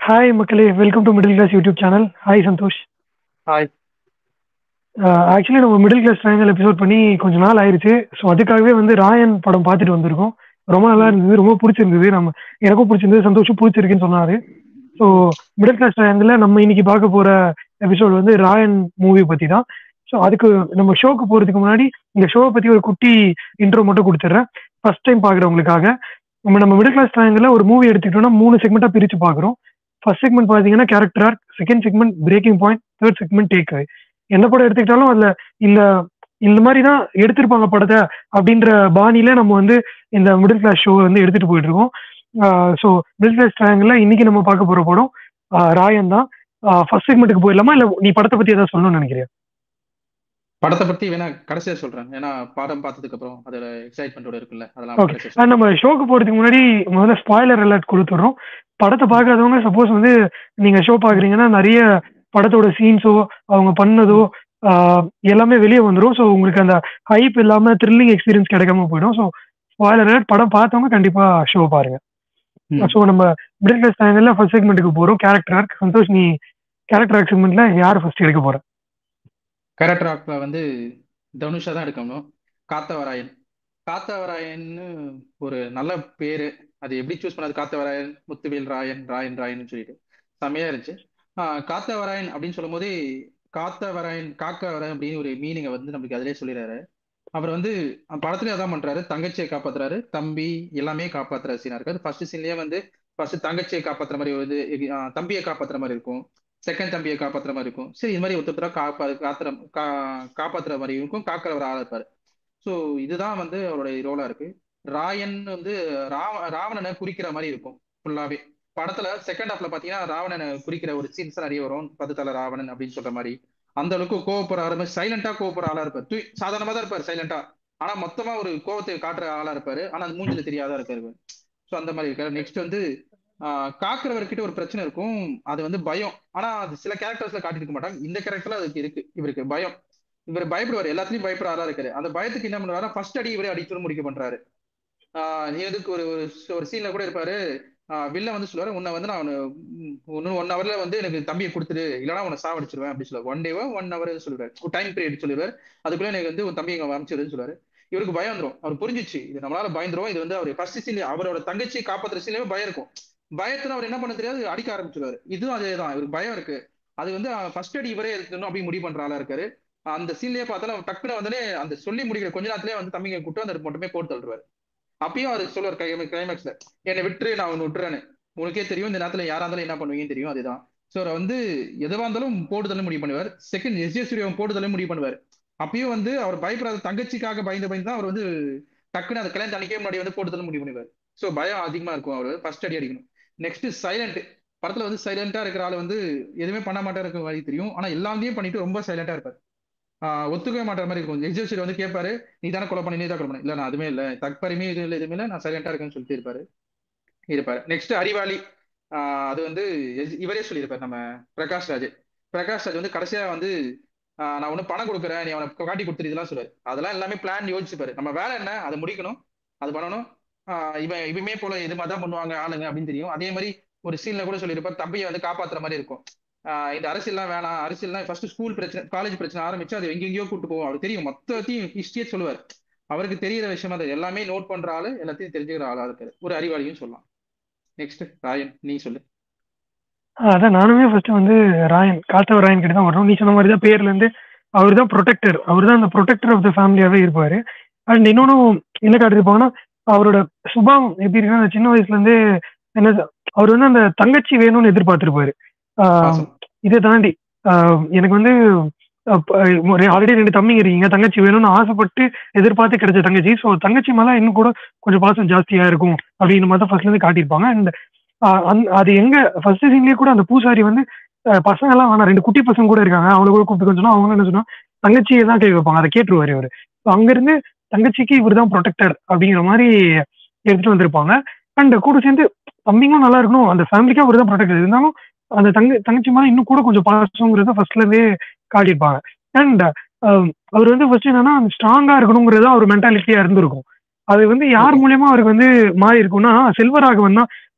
Hi மக்களே welcome to middle class YouTube channel hi Santhosh hi actually நம்ம middle class triangle episode பண்ணி கொஞ்ச நாள் ஆயிருச்சு ஸோ அதுக்காகவே வந்து ராயன் படம் பார்த்துட்டு வந்திருக்கோம் ரொம்ப நல்லா இருந்தது ரொம்ப பிடிச்சிருந்தது நம்ம எனக்கும் பிடிச்சிருந்தது சந்தோஷம் பிடிச்சிருக்குன்னு சொன்னாரு ஸோ மிடில் கிளாஸ் ட்ரையாங்கல்ல நம்ம இன்னைக்கு பார்க்க போற எபிசோட் வந்து ராயன் மூவி பத்தி தான் ஸோ அதுக்கு நம்ம ஷோக்கு போறதுக்கு முன்னாடி இந்த ஷோவை பத்தி ஒரு குட்டி இன்ட்ரோ மட்டும் கொடுத்துட்றேன் ஃபர்ஸ்ட் டைம் பார்க்குறவங்களுக்காக நம்ம நம்ம மிடில் கிளாஸ் ட்ரையாங்கல்ல ஒரு மூவி எடுத்துக்கிட்டோம்னா மூணு செக்மெண்ட்டாக பிரிச்சு பார்க்குறோம் ஃபர்ஸ்ட் செக்மெண்ட் பார்த்தீங்கன்னா character arc second segment breaking point third segment take என்ன படம் எடுத்துக்கிட்டாலும் அதுல இந்த இந்த மாதிரி தான் எடுத்திருப்பாங்க படத்தை அப்படின்ற பாணியில நம்ம வந்து இந்த மிடில் கிளாஸ் ஷோ வந்து எடுத்துட்டு போயிட்டு இருக்கோம் ஸோ மிடில் கிளாஸ் ட்ரையாங்கிள் இன்னைக்கு நம்ம பார்க்க போற படம் ஆஹ் ராயன் தான் ஃபர்ஸ்ட் செக்மெண்ட்டுக்கு போயிடலாமா இல்ல நீ படத்தை பத்தி ஏதாவது சொல்லணும்னு நினைக்கிறியா படத்தை பத்தி வேணா கடைசியா சொல்றேன் ஏன்னா படம் பார்த்ததுக்கு அப்புறம் அதோட எக்ஸைட்மெண்டோட இருக்குல்ல அதெல்லாம் ஓகே கடைசியா சொல்றேன். நம்ம ஷோக்கு போறதுக்கு முன்னாடி முதல்ல ஸ்பாய்லர் அலர்ட் கொடுத்துடுறோம் படத்தை பார்க்காதவங்க சப்போஸ் வந்து நீங்க ஷோ பாக்குறீங்கன்னா நிறைய படத்தோட சீன்ஸோ அவங்க பண்ணதோ ஆஹ் எல்லாமே வெளியே வந்துடும் ஸோ உங்களுக்கு அந்த ஹைப் இல்லாம த்ரில்லிங் எக்ஸ்பீரியன்ஸ் கிடைக்காம போயிடும் ஸோ ஸ்பாய்லர் அலர்ட் படம் பார்த்தவங்க கண்டிப்பா ஷோ பாருங்க ம். ஸோ நம்ம மிடில் கிளாஸ் டைம்ல ஃபர்ஸ்ட் செக்மெண்ட்டுக்கு போறோம் கேரக்டர் ஆர்க் சந்தோஷ் நீ கேரக்டர் ஆர்க் செக்மெண்ட்ல யார் ஃபர்ஸ்ட் எடுக்க போற கேரக்டர் ஆக்ல வந்து தனுஷா தான் எடுக்கணும் காத்தவராயன் காத்தவராயன்னு ஒரு நல்ல பேரு அது எப்படி சூஸ் பண்ணது காத்தவராயன் முத்துவேல் ராயன் ராயன் ராயன் சொல்லிட்டு செம்மையா இருந்துச்சு ஆஹ் காத்தவராயன் அப்படின்னு சொல்லும் போதே காத்தவராயன் காக்கவராயன் அப்படின்னு ஒரு மீனிங்கை வந்து நம்மளுக்கு அதிலே சொல்லிடுறாரு அவர் வந்து அஹ் படத்துலயே அதான் பண்றாரு தங்கச்சியை காப்பாத்துறாரு தம்பி எல்லாமே காப்பாத்துற சீனா இருக்காரு ஃபர்ஸ்ட் சீன்லயே வந்து ஃபர்ஸ்ட் தங்கச்சியை காப்பாத்துற மாதிரி வந்து அஹ் தம்பியை காப்பாத்துற மாதிரி இருக்கும் செகண்ட் தம்பியை காப்பாத்துற மாதிரி இருக்கும் சரி இது மாதிரி ஒருத்தர காப்பா காத்துற கா காப்பாத்துற மாதிரி இருக்கும் காக்கிற ஒரு ஆளா இருப்பாரு ஸோ இதுதான் வந்து அவருடைய ரோலா இருக்கு ராயன் வந்து ராவ ராவணனை குறிக்கிற மாதிரி இருக்கும் ஃபுல்லாவே படத்துல செகண்ட் ஹாஃப்ல பாத்தீங்கன்னா ராவணனை குறிக்கிற ஒரு சீன்ஸ் நிறைய வரும் பத்து தலை ராவணன் அப்படின்னு சொல்ற மாதிரி அந்த அளவுக்கு கோவப்படுற ஆரம்பி சைலண்டா கோவப்படுற ஆளா இருப்பாரு தூய் சாதாரணமா தான் இருப்பாரு சைலண்டா ஆனா மொத்தமா ஒரு கோவத்தை காட்டுற ஆளா இருப்பாரு ஆனா அது மூஞ்சில தெரியாதா இருக்காரு ஸோ அந்த மாதிரி இருக்காரு நெக்ஸ்ட் வந்து ஆஹ் காக்குறவர்கிட்ட ஒரு பிரச்சனை இருக்கும் அது வந்து பயம் ஆனா அது சில கேரக்டர்ஸ்ல காட்டியிருக்க மாட்டாங்க இந்த கேரக்டர்ல அதுக்கு இருக்கு இவருக்கு பயம் இவர் பயப்படுவார் எல்லாத்துலயும் பயப்படுற ஆளா இருக்காரு அந்த பயத்துக்கு என்ன பண்ணுவாரு ஃபர்ஸ்ட் அடி இவரே அடிச்சு முடிக்க பண்றாரு ஆஹ் இதுக்கு ஒரு ஒரு ஒரு சீன்ல கூட இருப்பாரு ஆஹ் வில்ல வந்து சொல்லுவாரு உன்னை வந்து நான் ஒன்னு ஒன் ஹவர்ல வந்து எனக்கு தம்பியை கொடுத்துரு இல்லைன்னா உன்னை சாவடிச்சிருவேன் அப்படின்னு சொல்லுவார் ஒன் டேவா ஒன் ஹவர் சொல்லுவாரு ஒரு டைம் பீரியட் சொல்லுவார் அதுக்குள்ள எனக்கு வந்து உன் தம்பி எங்க அமைச்சிருன்னு சொல்லுவாரு இவருக்கு பயம் வந்துரும் அவர் புரிஞ்சிச்சு இது நம்மளால பயந்துரும் இது வந்து அவர் ஃபர்ஸ்ட் சீன்ல அவரோட தங்கச்சி காப்பாத்துற சீன்லயே பயம் இருக்கும் பயத்துல அவர் என்ன பண்ண தெரியாது அடிக்க ஆரம்பிச்சிருவாரு இதுவும் அதேதான் இவருக்கு பயம் இருக்கு அது வந்து ஃபர்ஸ்ட் அடி இவரே எடுத்துக்கணும் அப்படி முடிவு பண்ற ஆளா இருக்காரு அந்த சீன்லயே பார்த்தாலும் டக்குனு வந்து அந்த சொல்லி முடிக்கிற கொஞ்ச நேரத்திலேயே வந்து தம்பிங்க கூட்டு வந்து மட்டுமே போட்டு தள்ளுவாரு அப்பயும் அவர் சொல்லுவார் கிளைமேக்ஸ்ல என்னை விட்டுரு நான் ஒன்னு விட்டுறேன்னு உனக்கே தெரியும் இந்த நேரத்துல யாரா இருந்தாலும் என்ன பண்ணுவீங்கன்னு தெரியும் அதுதான் சோ அவர் வந்து எதுவா இருந்தாலும் போடுதலும் முடிவு பண்ணுவார் செகண்ட் எஸ் ஜே சூரியன் போடுதலும் முடிவு பண்ணுவார் அப்பயும் வந்து அவர் பயப்படாத தங்கச்சிக்காக பயந்து பயந்து தான் அவர் வந்து டக்குன்னு அந்த கல்யாணம் அன்னைக்கே முன்னாடி வந்து போடுதலும் முடிவு பண்ணுவார் சோ பயம் அதிகமா இருக்கும் அவர் ஃபர்ஸ்ட் அடி அடிக்கணும் நெக்ஸ்ட் சைலண்ட் படத்துல வந்து சைலண்டா இருக்கிற ஆள் வந்து எதுவுமே பண்ண மாட்டா இருக்க மாதிரி தெரியும் ஆனா எல்லாத்தையும் பண்ணிட்டு ரொம்ப சைலண்டா இருப்பார் ஆஹ் ஒத்துக்கவே மாட்டார மாதிரி இருக்கும் எக்ஸிபிஷன் வந்து கேட்பாரு நீ தானே கொலை பண்ணி நீ தான் கொலை பண்ணி இல்ல நான் அதுவுமே இல்ல தற்பரிமே இது இல்லை எதுவுமே இல்லை நான் சைலண்டா இருக்கேன்னு சொல்லிட்டு இருப்பாரு இருப்பாரு நெக்ஸ்ட் அறிவாளி ஆஹ் அது வந்து எஸ்- இவரே சொல்லியிருப்பாரு நம்ம பிரகாஷ் ராஜ் பிரகாஷ் ராஜ் வந்து கடைசியா வந்து ஆஹ் நான் ஒண்ணு பணம் கொடுக்குறேன் நீ அவனை காட்டி கொடுத்துரு இதெல்லாம் சொல்லுவாரு அதெல்லாம் எல்லாமே பிளான் யோசிச்சுப்பாரு நம்ம வேலை என்ன அதை முடிக்கணும் அது பண்ணணும் ஆஹ் இவன் இவமே போல இது மாதிரி தான் பண்ணுவாங்க ஆளுங்க அப்படின்னு தெரியும் அதே மாதிரி ஒரு சீன்ல கூட சொல்லியிருப்பார் தம்பியை வந்து காப்பாத்துற மாதிரி இருக்கும் ஆஹ் இந்த அரசியல்லாம் வேணாம் அரசியல்லாம் ஃபர்ஸ்ட் ஸ்கூல் பிரச்சனை காலேஜ் பிரச்சனை ஆரம்பிச்சு அது எங்கெங்கயோ கூட்டு போவோம் அவருக்கு தெரியும் மொத்தத்தையும் ஹிஸ்டரியே சொல்லுவார் அவருக்கு தெரியிற விஷயமா அது எல்லாமே நோட் பண்ற ஆளு எல்லாத்தையும் தெரிஞ்சுக்கிற ஆளா இருக்காரு ஒரு அறிவாளியும் சொல்லலாம் நெக்ஸ்ட் ராயன் நீ சொல்லு அதான் நானுமே ஃபர்ஸ்ட் வந்து ராயன் காத்தவர் ராயன் கிட்ட தான் வரணும் நீ சொன்ன மாதிரி தான் பேர்ல இருந்து அவர் தான் ப்ரொடெக்டர் அவர் தான் அந்த ப்ரொடெக்டர் ஆஃப் த ஃபேமிலியாவே இருப்பாரு அண்ட் இன்னொன்னும் என்ன காட்டியிருப்பாங்கன்னா அவரோட சுபாவம் எப்படி இருக்குன்னா அந்த சின்ன வயசுல இருந்தே என்ன அவர் வந்து அந்த தங்கச்சி வேணும்னு எதிர்பார்த்திருப்பாரு ஆஹ் பாசம் இதை தாண்டி ஆஹ் எனக்கு வந்து ஆல்ரெடி ரெண்டு தம்பிங்க இருக்கீங்க தங்கச்சி வேணும்னு ஆசைப்பட்டு எதிர்பார்த்து கிடைச்ச தங்கச்சி ஸோ தங்கச்சி மேல இன்னும் கூட கொஞ்சம் பாசம் ஜாஸ்தியா இருக்கும் அப்படின்ற மாதிரி தான் ஃபர்ஸ்ட்ல இருந்து காட்டியிருப்பாங்க அண்ட் அது எங்க ஃபர்ஸ்ட் சீன்லயே கூட அந்த பூசாரி வந்து ஆஹ் பசங்க எல்லாம் வேணாம் ரெண்டு குட்டி பசங்க கூட இருக்காங்க அவங்கள கூட கூப்பிட்டு கொஞ்சம் சொன்னா அவங்க என்ன சொன்னா தங்கச்சியை தான் கை வைப்பாங்க அதை கேட்டுருவாரு இவரு ஸோ அங்கிருந்து தங்கச்சிக்கு இவர் தான் ப்ரொடெக்டர் அப்படிங்கிற மாதிரி எடுத்துட்டு வந்திருப்பாங்க அண்ட் கூட சேர்ந்து தம்பிங்களும் நல்லா இருக்கணும் அந்த ஃபேமிலிக்கே அவர் தான் ப்ரொடெக்டர் இருந்தாலும் அந்த தங்க தங்கச்சி மேல இன்னும் கூட கொஞ்சம் பாசங்கிறத ஃபர்ஸ்ட்ல இருந்தே காட்டியிருப்பாங்க அண்ட் அவர் வந்து ஃபர்ஸ்ட் என்னன்னா ஸ்ட்ராங்கா இருக்கணுங்கிறது அவர் மென்டாலிட்டியா இருந்திருக்கும் அது வந்து யார் மூலியமா அவருக்கு வந்து மாறி இருக்கும்னா செல்வராகவன் தான்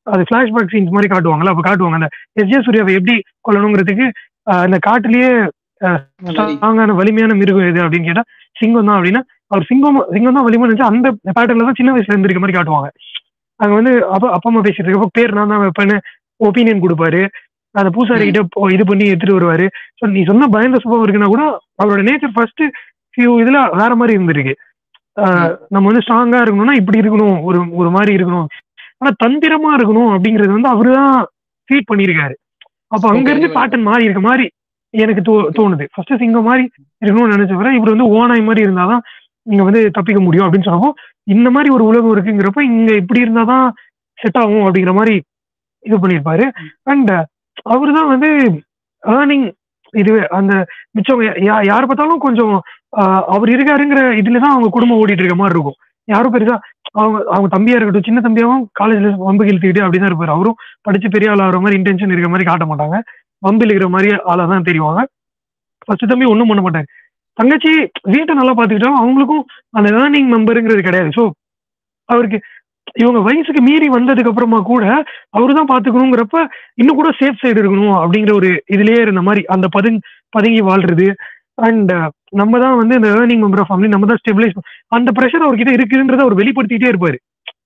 அது ஃபிளாஷ்பேக் சீன்ஸ் மாதிரி காட்டுவாங்கல்ல அப்ப காட்டுவாங்க அந்த எஸ் ஜே சூர்யாவை எப்படி கொல்லணுங்கிறதுக்கு ஆஹ் அந்த காட்டுலயே ஸ்ட்ராங்கான வலிமையான மிருகம் எது அப்படின்னு கேட்டா சிங்கம் தான் அப்படின்னா அவர் சிங்கம் சிங்கம் தான் வலிமை நினைச்சு அந்த பேட்டர்ல தான் சின்ன வயசுல இருந்திருக்க மாதிரி காட்டுவாங்க அங்க வந்து அப்பா அப்பா அம்மா பேசிட்டு இருக்கப்ப பேர் நான் தான் வைப்பேன்னு ஒப்பீனியன் கொடுப்பாரு அந்த பூசாரி கிட்ட போ- இது பண்ணி எடுத்துட்டு வருவாரு ஸோ நீ சொன்ன பயந்த சுபம் இருக்குன்னா கூட அவரோட நேச்சர் ஃபர்ஸ்ட் ஃபியூ இதுல வேற மாதிரி இருந்திருக்கு ஆஹ் நம்ம வந்து ஸ்ட்ராங்கா இருக்கணும்னா இப்படி இருக்கணும் ஒரு ஒரு மாதிரி இருக்கணும் ஆனா தந்திரமா இருக்கணும் அப்படிங்கறது வந்து அவருதான் ஃபீட் பண்ணியிருக்காரு அப்ப அங்க Okay, இருந்து okay. பேட்டர்ன் மாறி இருக்க மாதிரி எனக்கு தோ- தோணுது ஃபர்ஸ்ட் சிங்கம் மாதிரி இருக்கணும்னு நினைச்சவரை இவர் வந்து ஓனாய் மாதிரி இருந்தாதான் இங்க வந்து தப்பிக்க முடியும் அப்படின்னு சொன்னப்போ இந்த மாதிரி ஒரு உலகம் இருக்குங்கிறப்ப இங்க இப்படி இருந்தாதான் செட் ஆகும் அப்படிங்கிற மாதிரி இது பண்ணியிருப்பாரு அண்ட் அவரு தான் வந்து ஏர்னிங் இது அந்த மிச்சம் யா- யார் பார்த்தாலும் கொஞ்சம் ஆஹ், அவர் இருக்காருங்கிற இதுலதான் அவங்க குடும்பம் ஓடிட்டு இருக்க மாதிரி இருக்கும் யாரும் பெருசா அவங்க அவங்க தம்பியா இருக்கட்டும் சின்ன தம்பியாவும் காலேஜ்ல வம்பு இழுத்துக்கிட்டு அப்படிதான் இருப்பாரு அவரும் படிச்சு பெரிய ஆள் ஆகிற மாதிரி இன்டென்ஷன் இருக்கிற மாதிரி காட்ட மாட்டாங்க வம்பு இருக்கிற மாதிரி ஆளா தான் தெரியுவாங்க ஃபர்ஸ்ட் தம்பி ஒண்ணும் பண்ண மாட்டாரு தங்கச்சி வீட்டை நல்லா பாத்துக்கிட்டாலும் அவங்களுக்கும் அந்த ஏர்னிங் மெம்பருங்கிறது கிடையாது ஸோ அவருக்கு இவங்க வயசுக்கு மீறி வந்ததுக்கு அப்புறமா கூட அவரு தான் பாத்துக்கணுங்கிறப்ப இன்னும் கூட சேஃப் சைடு இருக்கணும் அப்படிங்கிற ஒரு இதுலயே இருந்த மாதிரி அந்த பதுங் பதுங்கி வாழ்றது அண்ட் நம்ம தான் வந்து இந்த ஏர்னிங் மெம்பர் ஆஃப் ஃபேமிலி நம்ம தான் ஸ்டெபிலைஸ் அந்த ப்ரெஷர் அவர்கிட்ட இருக்குன்றத அவர் வெளிப்படுத்திட்டே இருப்பாரு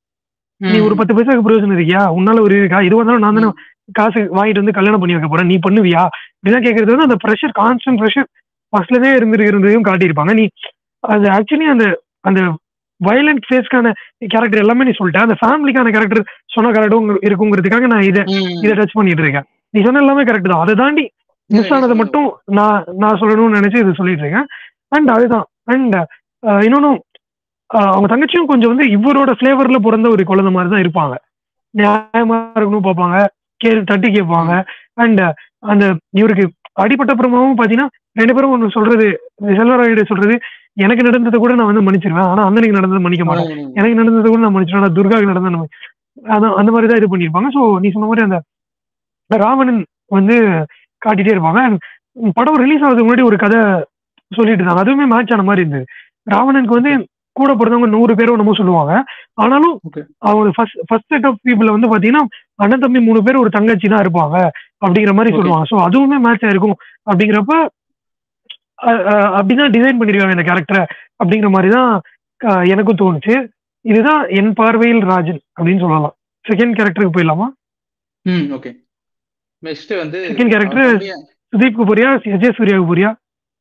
நீ ஒரு பத்து பைசாக்கு பிரயோஜனம் இருக்கியா உன்னால ஒரு இருக்கா இது வந்தாலும் நான் தானே காசு வாங்கிட்டு வந்து கல்யாணம் பண்ணி வைக்க போறேன் நீ பண்ணுவியா இப்படிதான் கேட்கறது வந்து அந்த ப்ரெஷர் கான்ஸ்டன்ட் ப்ரெஷர் ஃபர்ஸ்ட்லதே இருந்திருக்கிறதையும் காட்டியிருப்பாங்க நீ அது ஆக்சுவலி அந்த அந்த வயலண்ட் ஃபேஸ்க்கான கேரக்டர் எல்லாமே நீ சொல்லிட்ட அந்த ஃபேமிலிக்கான கேரக்டர் சொன்ன கேரக்டரும் இருக்குங்கிறதுக்காக நான் இதை இதை டச் பண்ணிட்டு இருக்கேன் நீ சொன்ன எல்லாமே கரெக்ட் தான் அதை தாண்டி மிஸ் ஆனதை மட்டும் நான் நான் சொல்லணும்னு நினைச்சு இது சொல்லிட்டு இருக்கேன் அண்ட் அதுதான் அண்ட் இன்னொன்னும் ஆஹ் அவங்க தங்கச்சியும் கொஞ்சம் வந்து இவரோட ஃபிளேவர்ல பிறந்த ஒரு குழந்தை மாதிரி தான் இருப்பாங்க நியாயமா இருக்கணும் பார்ப்பாங்க கே தட்டி கேட்பாங்க அண்ட் அந்த இவருக்கு அடிப்பட்ட அப்புறமாவும் பாத்தீங்கன்னா ரெண்டு பேரும் ஒன்று சொல்றது செல்வராயிட சொல்றது எனக்கு நடந்ததை கூட நான் வந்து மன்னிச்சிருவேன் ஆனா அண்ணனுக்கு நடந்ததை மன்னிக்க மாட்டேன் எனக்கு நடந்ததை கூட நான் மன்னிச்சிருவேன் ஆனா துர்காவுக்கு நடந்தது நம்ம அதான் அந்த மாதிரி தான் இது பண்ணியிருப்பாங்க ஸோ நீ சொன்ன மாதிரி அந்த ராவணன் வந்து காட்டிட்டே இருப்பாங்க And படம் ரிலீஸ் ஆகிறதுக்கு முன்னாடி ஒரு கதை சொல்லிட்டு இருந்தாங்க அதுவுமே மேட்ச் ஆன மாதிரி இருந்தது ராவணனுக்கு வந்து கூட பிறந்தவங்க நூறு பேரும் என்னமோ சொல்லுவாங்க ஆனாலும் Okay. அவங்க first first set of people வந்து பாத்தீங்கன்னா அண்ணன் தம்பி மூணு பேர் ஒரு தங்கச்சி தான் இருப்பாங்க அப்படிங்கிற மாதிரி Okay. சொல்லுவாங்க ஸோ அதுவுமே மேட்ச் ஆயிருக்கும் அப்படிங்கிறப்ப அஹ், அஹ், அப்படிதான் டிசைன் பண்ணிருக்காங்க இந்த கேரக்டரை அப்படிங்கிற மாதிரி தான் அஹ், எனக்கும் தோணுச்சு இதுதான் என் பார்வையில் ராஜன் அப்படின்னு சொல்லலாம் செகண்ட் கேரக்டருக்கு போயிடலாமா ம் ஓகே நெக்ஸ்ட் வந்து Second character- அவர் தம்பியா- சுதீப்க்கு போறியா அஜய் சூர்யாவுக்கு போறியா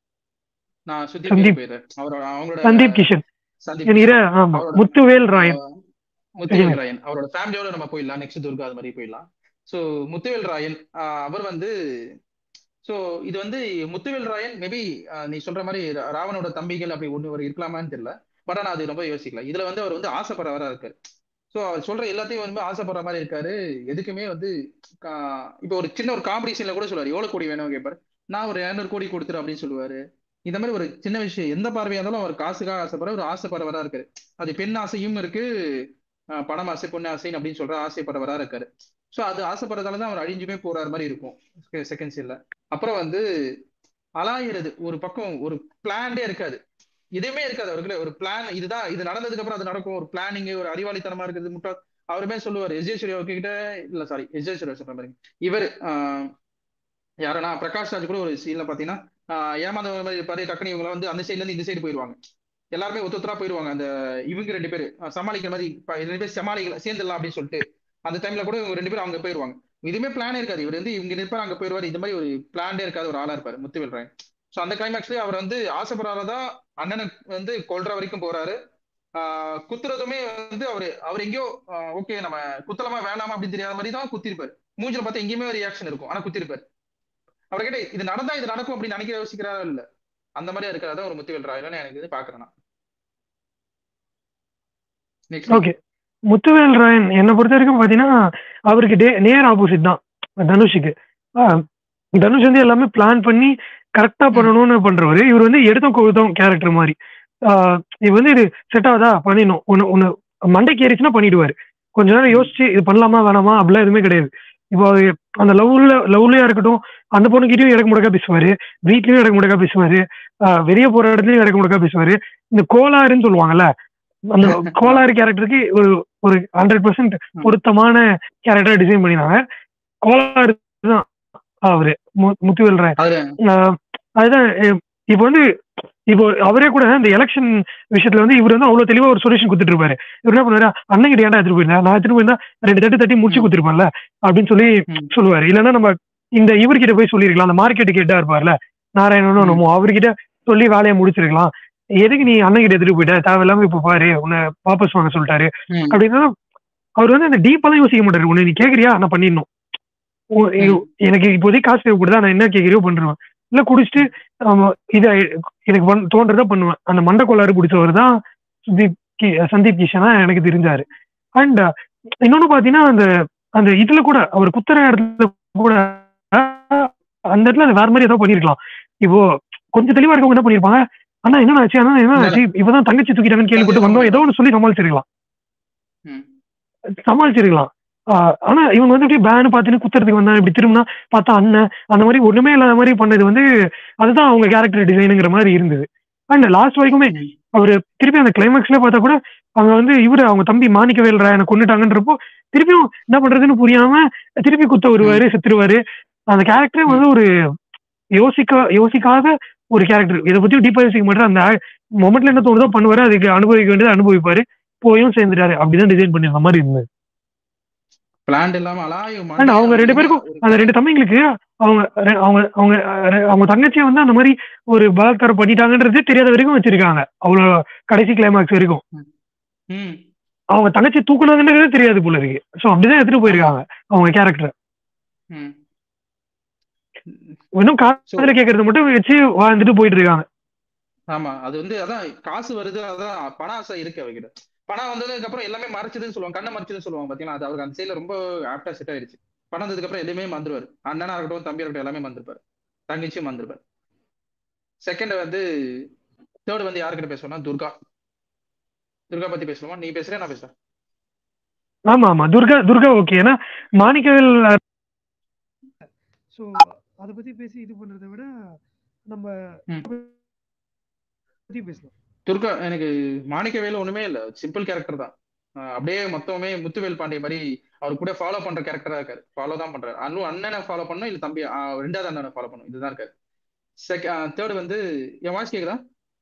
நான் சுதீப் சந்தீப். போயிடுறேன் அவரோட அவங்களோட சந்தீப் கிஷன் சந்தீப் என் இரு ஆமா அவரோட- முத்துவேல் ராயன் ஆஹ் முத்துவேல் ராயன் அவரோட ஃபேமிலியோட நம்ம போயிடலாம் நெக்ஸ்ட் துர்கா அது மாதிரி போயிடலாம் ஸோ முத்துவேல் ராயன் ஆஹ் அவர் வந்து ஸோ இது வந்து முத்துவேல் ராயன் மேபி நீ சொல்ற மாதிரி ரா- ராவனோட தம்பிகள் அப்படி ஒன்று ஒரு இருக்கலாமான்னு தெரியல பட் ஆனால் அது ரொம்ப யோசிக்கல இதுல வந்து அவர் வந்து ஆசைப்படுறவரா இருக்காரு ஸோ அவர் சொல்ற எல்லாத்தையும் வந்து ஆசைப்படுற மாதிரி இருக்காரு எதுக்குமே வந்து கா- இப்போ ஒரு சின்ன ஒரு காமெடி சீன்ல கூட சொல்லுவாரு எவ்வளவு கோடி வேணும் கேட்பாரு நான் ஒரு இரநூறு கோடி கொடுத்துரு அப்படின்னு சொல்லுவாரு இந்த மாதிரி ஒரு சின்ன விஷயம் எந்த பார்வையா இருந்தாலும் அவர் காசுக்காக ஆசைப்படுற ஒரு ஆசைப்படுறவரா இருக்காரு அது பெண் ஆசையும் இருக்கு அஹ் பணம் ஆசை பொண்ணு ஆசைன்னு அப்படின்னு சொல்ற ஆசைப்படுறவரா இருக்காரு ஸோ அது ஆசைப்படுறதால தான் அவர் அழிஞ்சுமே போறாரு மாதிரி இருக்கும் செகண்ட் சீன்ல அப்புறம் வந்து அலாயிறது ஒரு பக்கம் ஒரு பிளான்டே இருக்காது எதுவுமே இருக்காது அவருக்கு ஒரு பிளான் இதுதான் இது நடந்ததுக்கு அப்புறம் அது நடக்கும் ஒரு பிளானிங் ஒரு அறிவாளித்தனமா இருக்குது முட்டா அவருமே சொல்லுவார் எஸ் ஜே சூர்யா கிட்ட இல்ல சாரி எஸ் ஜே சூர்யா சொல்ற மாதிரி இவர் யாருன்னா பிரகாஷ் ராஜ் கூட ஒரு சீன்ல பாத்தீங்கன்னா ஆஹ் ஏமாந்த மாதிரி இருப்பாரு டக்குனு இவங்க வந்து அந்த சைடுல இருந்து இந்த சைடு போயிருவாங்க எல்லாருமே ஒத்து ஒத்தரா போயிருவாங்க அந்த இவங்க ரெண்டு பேர் சமாளிக்கிற மாதிரி இப்ப ரெண்டு பேர் சமாளிக்கல சேர்ந்துடலாம் அப்படின்னு சொல்லிட்டு அந்த டைம்ல கூட இவங்க ரெண்டு பேரும் அங்க போயிருவாங்க இதுவுமே பிளானே இருக்காது இவர் வந்து இவங்க நிற்பார் அங்க போயிருவாரு இந்த மாதிரி ஒரு பிளான்டே இருக்காது ஒரு ஆளா இருப்பாரு முத்துவேல் ராயன் ஸோ அந்த கிளைமேக்ஸ்லயே அவர் வந்து ஆசைப்படுறாரதான் அண்ணனை வந்து கொல்ற வரைக்கும் போறாரு ஆஹ் குத்துறதுமே வந்து அவரு அவர் எங்கேயோ ஓகே நம்ம குத்தலாமா வேணாமா அப்படின்னு தெரியாத மாதிரி தான் குத்திருப்பாரு மூஞ்சில பார்த்தா எங்கேயுமே ரியாக்ஷன் இருக்கும் ஆனா குத்திருப்பாரு அவர்கிட்ட இது நடந்தா இது நடக்கும் அப்படின்னு நினைக்கிற யோசிக்கிறாரா இல்ல அந்த மாதிரியா இருக்கிறதா ஒரு முத்துவேல் ராயலன்னு எனக்கு இது பாக்குறேன் நான் நெக்ஸ்ட் ஓகே முத்துவேல் ராயன் என்னை பொறுத்த வரைக்கும் பாத்தீங்கன்னா அவருக்கு டே நேர் ஆப்போசிட் தான் தனுஷுக்கு ஆஹ் தனுஷ் வந்து எல்லாமே பிளான் பண்ணி கரெக்டா பண்ணணும்னு பண்றவரு இவர் வந்து எடுத்தோம் கொடுத்தோம் கேரக்டர் மாதிரி ஆஹ் இது வந்து இது செட் ஆகுதா பண்ணிடணும் ஒன்னு ஒன்னு மண்டைக்கு ஏறிச்சுன்னா பண்ணிடுவாரு கொஞ்ச நேரம் யோசிச்சு இது பண்ணலாமா வேணாமா அப்படிலாம் எதுவுமே கிடையாது இப்போ அது அந்த லவ்ல லவ்லயா இருக்கட்டும் அந்த பொண்ணுகிட்டயும் இடக்கு முடக்கா பேசுவாரு வீட்லயும் இடக்கு முடக்கா பேசுவாரு ஆஹ் வெளிய போற இடத்துலயும் இடக்கு முடக்கா பேசுவாரு இந்த கோளாறுன்னு சொல்லுவாங்கல்ல அந்த கோளாறு கேரக்டருக்கு ஒரு ஒரு ஹண்ட்ரட் பர்சன்ட் பொருத்தமான கேரக்டர் டிசைன் பண்ணினாங்க கோளாறு தான் அவரு மு- முத்துவேல் ராய் அதுல ஆஹ் அதுதான் அஹ் இப்போ வந்து இப்போ அவரே கூட இந்த எலெக்ஷன் விஷயத்துல வந்து இவர் வந்து அவ்வளவு தெளிவா ஒரு சொல்யூஷன் கொடுத்துட்டு இருப்பாரு இவர் என்ன பண்ணுவாரு அண்ணன் கிட்ட ஏன்டா எடுத்துட்டு போயிருந்தேன் நான் எடுத்துட்டு போயிருந்தா ரெண்டு தட்டு தட்டி முடிச்சு கொடுத்துருப்பான்ல அப்படின்னு சொல்லி ம். சொல்லுவாரு இல்லைன்னா நம்ம இந்த இவர்கிட்ட போய் சொல்லிருக்கலாம் அந்த மார்க்கெட் கிட்ட இருப்பார்ல நாராயணனும் ம். நம்ம அவர்கிட்ட சொல்லி வேலையை முடிச்சிருக்கலாம் எதுக்கு நீ அண்ணன் கிட்ட எடுத்துட்டு போயிட்ட தேவையில்லாம இப்ப பாரு உன்னை வாபஸ் வாங்க சொல்லிட்டாரு ம். அப்படின்னா அவர் வந்து அந்த டீப்பெல்லாம் யோசிக்க மாட்டாரு உன்னை நீ கேக்குறியா நான் பண்ணிடணும் உ- ம். எனக்கு இப்போதைக்கு காசு தேவைப்படுதா நான் என்ன கேக்குறியோ பண்றேன் இல்ல குடிச்சிட்டு ஆமா, இத எனக்கு பண்- தோன்றதா பண்ணுவேன் அந்த மண்டை கோளாறு பிடிச்சவர் தான் சுதீப் கி- சந்தீப் கிஷனா எனக்கு தெரிஞ்சாரு அண்ட் இன்னொன்னு பாத்தீங்கன்னா அந்த அந்த இதுல கூட அவர் குத்துற இடத்துல கூட அஹ், அந்த இடத்துல அது வேற மாதிரி ஏதோ பண்ணிருக்கலாம் இப்போ கொஞ்சம் தெளிவா இருக்கவங்க என்ன பண்ணிருப்பாங்க அண்ணா என்ன ஆச்சு அண்ணா என்ன ஆச்சு இப்பதான் தங்கச்சி தூக்கிட்டாங்கன்னு கேள்விப்பட்டு வந்தோம் ஏதோ ஒன்று சொல்லி சமாளிச்சிருக்கலாம் ம். சமாளிச்சிருக்கலாம் ஆஹ் ஆனா இவங்க வந்து அப்படியே பேனு பார்த்துன்னு குத்துறதுக்கு வந்தா இப்படி திரும்பினா பார்த்தா அண்ணன் அந்த மாதிரி ஒண்ணுமே இல்லாத மாதிரி பண்ணது வந்து அதுதான் அவங்க கேரக்டர் டிசைனுங்கிற மாதிரி இருந்தது அண்ட் லாஸ்ட் வரைக்குமே அவரு திருப்பி அந்த கிளைமேக்ஸ்ல பார்த்தா கூட அவங்க வந்து இவரு அவங்க தம்பி மாணிக்கவேல் ராயனை கொண்டுட்டாங்கன்றப்போ திருப்பியும் என்ன பண்றதுன்னு புரியாம திருப்பி குத்த வருவாரு செத்துருவாரு அந்த கேரக்டரே வந்து ஒரு யோசிக்க யோசிக்காத ஒரு கேரக்டர் இதை பத்தி டீப்பா யோசிக்க மாட்டாரு அந்த மொமெண்ட்ல என்ன தோணுதோ பண்ணுவாரு அதுக்கு அனுபவிக்க வேண்டியதை அனுபவிப்பாரு போயும் சேர்ந்துட்டாரு அப்படிதான் டிசைன் பண்ணிருந்த மாதிரி இருந்தது பிளான் இல்லாம அலாயும் அண்ட் அவங்க ரெண்டு பேருக்கும் அந்த ரெண்டு தம்பிங்களுக்கு அவங்க ரெ- அவங்க அவங்க அஹ், அவங்க தங்கச்சியை வந்து அந்த மாதிரி ஒரு பலாத்காரம் பண்ணிட்டாங்கன்றது தெரியாத வரைக்கும் வச்சிருக்காங்க அவ்வளவு கடைசி கிளைமாக்ஸ் வரைக்கும் ம் அவங்க தங்கச்சி தூக்குனாங்கன்றதே தெரியாது போல இருக்கு சோ அப்படிதான் எடுத்துட்டு போயிருக்காங்க அவங்க கேரக்டர் ம் இன்னும் காதுல கேட்கறது மட்டும் வச்சு வாழ்ந்துட்டு போயிட்டு இருக்காங்க ஆமா அது வந்து அதான் காசு வருது அதான் பண ஆசை இருக்கு அவகிட்ட பணம் வந்ததுக்கு அப்புறம் எல்லாமே மறைச்சதுன்னு சொல்லுவாங்க கண்ணை மறைச்சதுன்னு சொல்லுவாங்க பாத்தீங்களா அது அவருக்கு அந்த சைடுல ரொம்ப ஆப்டா செட் ஆயிடுச்சு பணம் வந்ததுக்கு அப்புறம் எதுவுமே மறந்துருவாரு அண்ணனா இருக்கட்டும் தம்பியா இருக்கட்டும் எல்லாமே மறந்துருப்பாரு தங்கச்சியும் மறந்துருப்பாரு செகண்ட் வந்து தேர்ட் வந்து யாருக்கிட்ட பேசுவோம்னா துர்கா துர்கா பத்தி பேசலாமா நீ பேசுறியா நான் பேசுறேன் ஆமா ஆமா துர்கா துர்கா ஓகே ஏன்னா மாணிக்கவேல் ஸோ அதை பத்தி பேசி இது பண்றதை விட நம்ம ம். பத்தி பேசலாம் துர்கா எனக்கு மாணிக்கவேல் ஒண்ணுமே இல்ல சிம்பிள் கேரக்டர் தான் ஆஹ் அப்படியே மொத்தமே முத்துவேல் பாண்டிய மாதிரி அவர் கூட ஃபாலோ பண்ற கேரக்டரா இருக்காரு ஃபாலோ தான் பண்றாரு அண்ணு அண்ணனை ஃபாலோ பண்ணும் இல்ல தம்பி ஆஹ் ரெண்டாவது அண்ணனை ஃபாலோ பண்ணும் இதுதான் இருக்காரு செகண்ட் தேர்ட் வந்து என் வாய்ஸ் கேக்குதா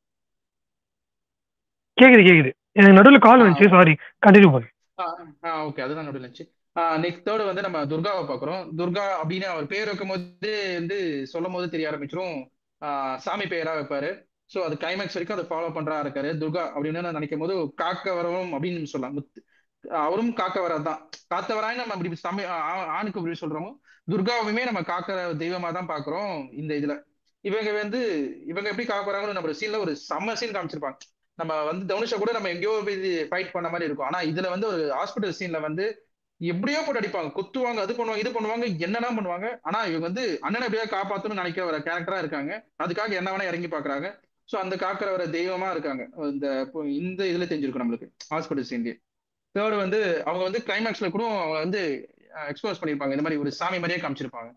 கேக்குது கேக்குது எனக்கு நடுவுல கால் வந்துச்சு சாரி கண்டினியூ பண்ணு ஆ ஓகே அதுதான் நடுவில் இருந்துச்சு நெக்ஸ்ட் தேர்ட் வந்து நம்ம துர்காவை பார்க்குறோம் துர்கா அப்படின்னு அவர் பேர் வைக்கும் போது வந்து சொல்லும் போது தெரிய ஆரம்பிச்சிரும் ஆஹ் சாமி பேரா வைப்பாரு ஸோ அது கிளைமேக்ஸ் வரைக்கும் அதை ஃபாலோ பண்றா இருக்காரு துர்கா அப்படின்னு நான் நினைக்கும் போது காக்க வரவும் அப்படின்னு சொல்லலாம் முத்து அவரும் காக்க வரதான் காத்த வரான்னு நம்ம அப்படி தமிழ் ஆ- ஆணுக்கு அப்படி சொல்றோமோ துர்காவுமே நம்ம காக்கிற தெய்வமா தான் பாக்குறோம் இந்த இதுல இவங்க வந்து இவங்க எப்படி காக்க வராங்கன்னு நம்ம சீன்ல ஒரு செம்ம சீன் காமிச்சிருப்பாங்க நம்ம வந்து தனுஷா கூட நம்ம எங்கேயோ போய் ஃபைட் பண்ண மாதிரி இருக்கும் ஆனா இதுல வந்து ஒரு ஹாஸ்பிட்டல் சீன்ல வந்து எப்படியோ போட்டு அடிப்பாங்க குத்துவாங்க அது பண்ணுவாங்க இது பண்ணுவாங்க என்னென்ன பண்ணுவாங்க ஆனா இவங்க வந்து அண்ணனை எப்படியா காப்பாத்தணும்னு நினைக்கிற ஒரு கேரக்டரா இருக்காங்க அதுக்காக என்ன வேணா இறங்கி பாக்குறாங்க சோ அந்த காக்கிற ஒரு தெய்வமா இருக்காங்க இந்த இப்போ இந்த இதுல தெரிஞ்சிருக்கும் நம்மளுக்கு ஹாஸ்பிட்டல் சீன்லயே தேர்ட் வந்து அவங்க வந்து கிளைமேக்ஸ்ல கூட அவங்க வந்து எக்ஸ்போஸ் பண்ணிருப்பாங்க இந்த மாதிரி ஒரு சாமி மாதிரியே காமிச்சிருப்பாங்க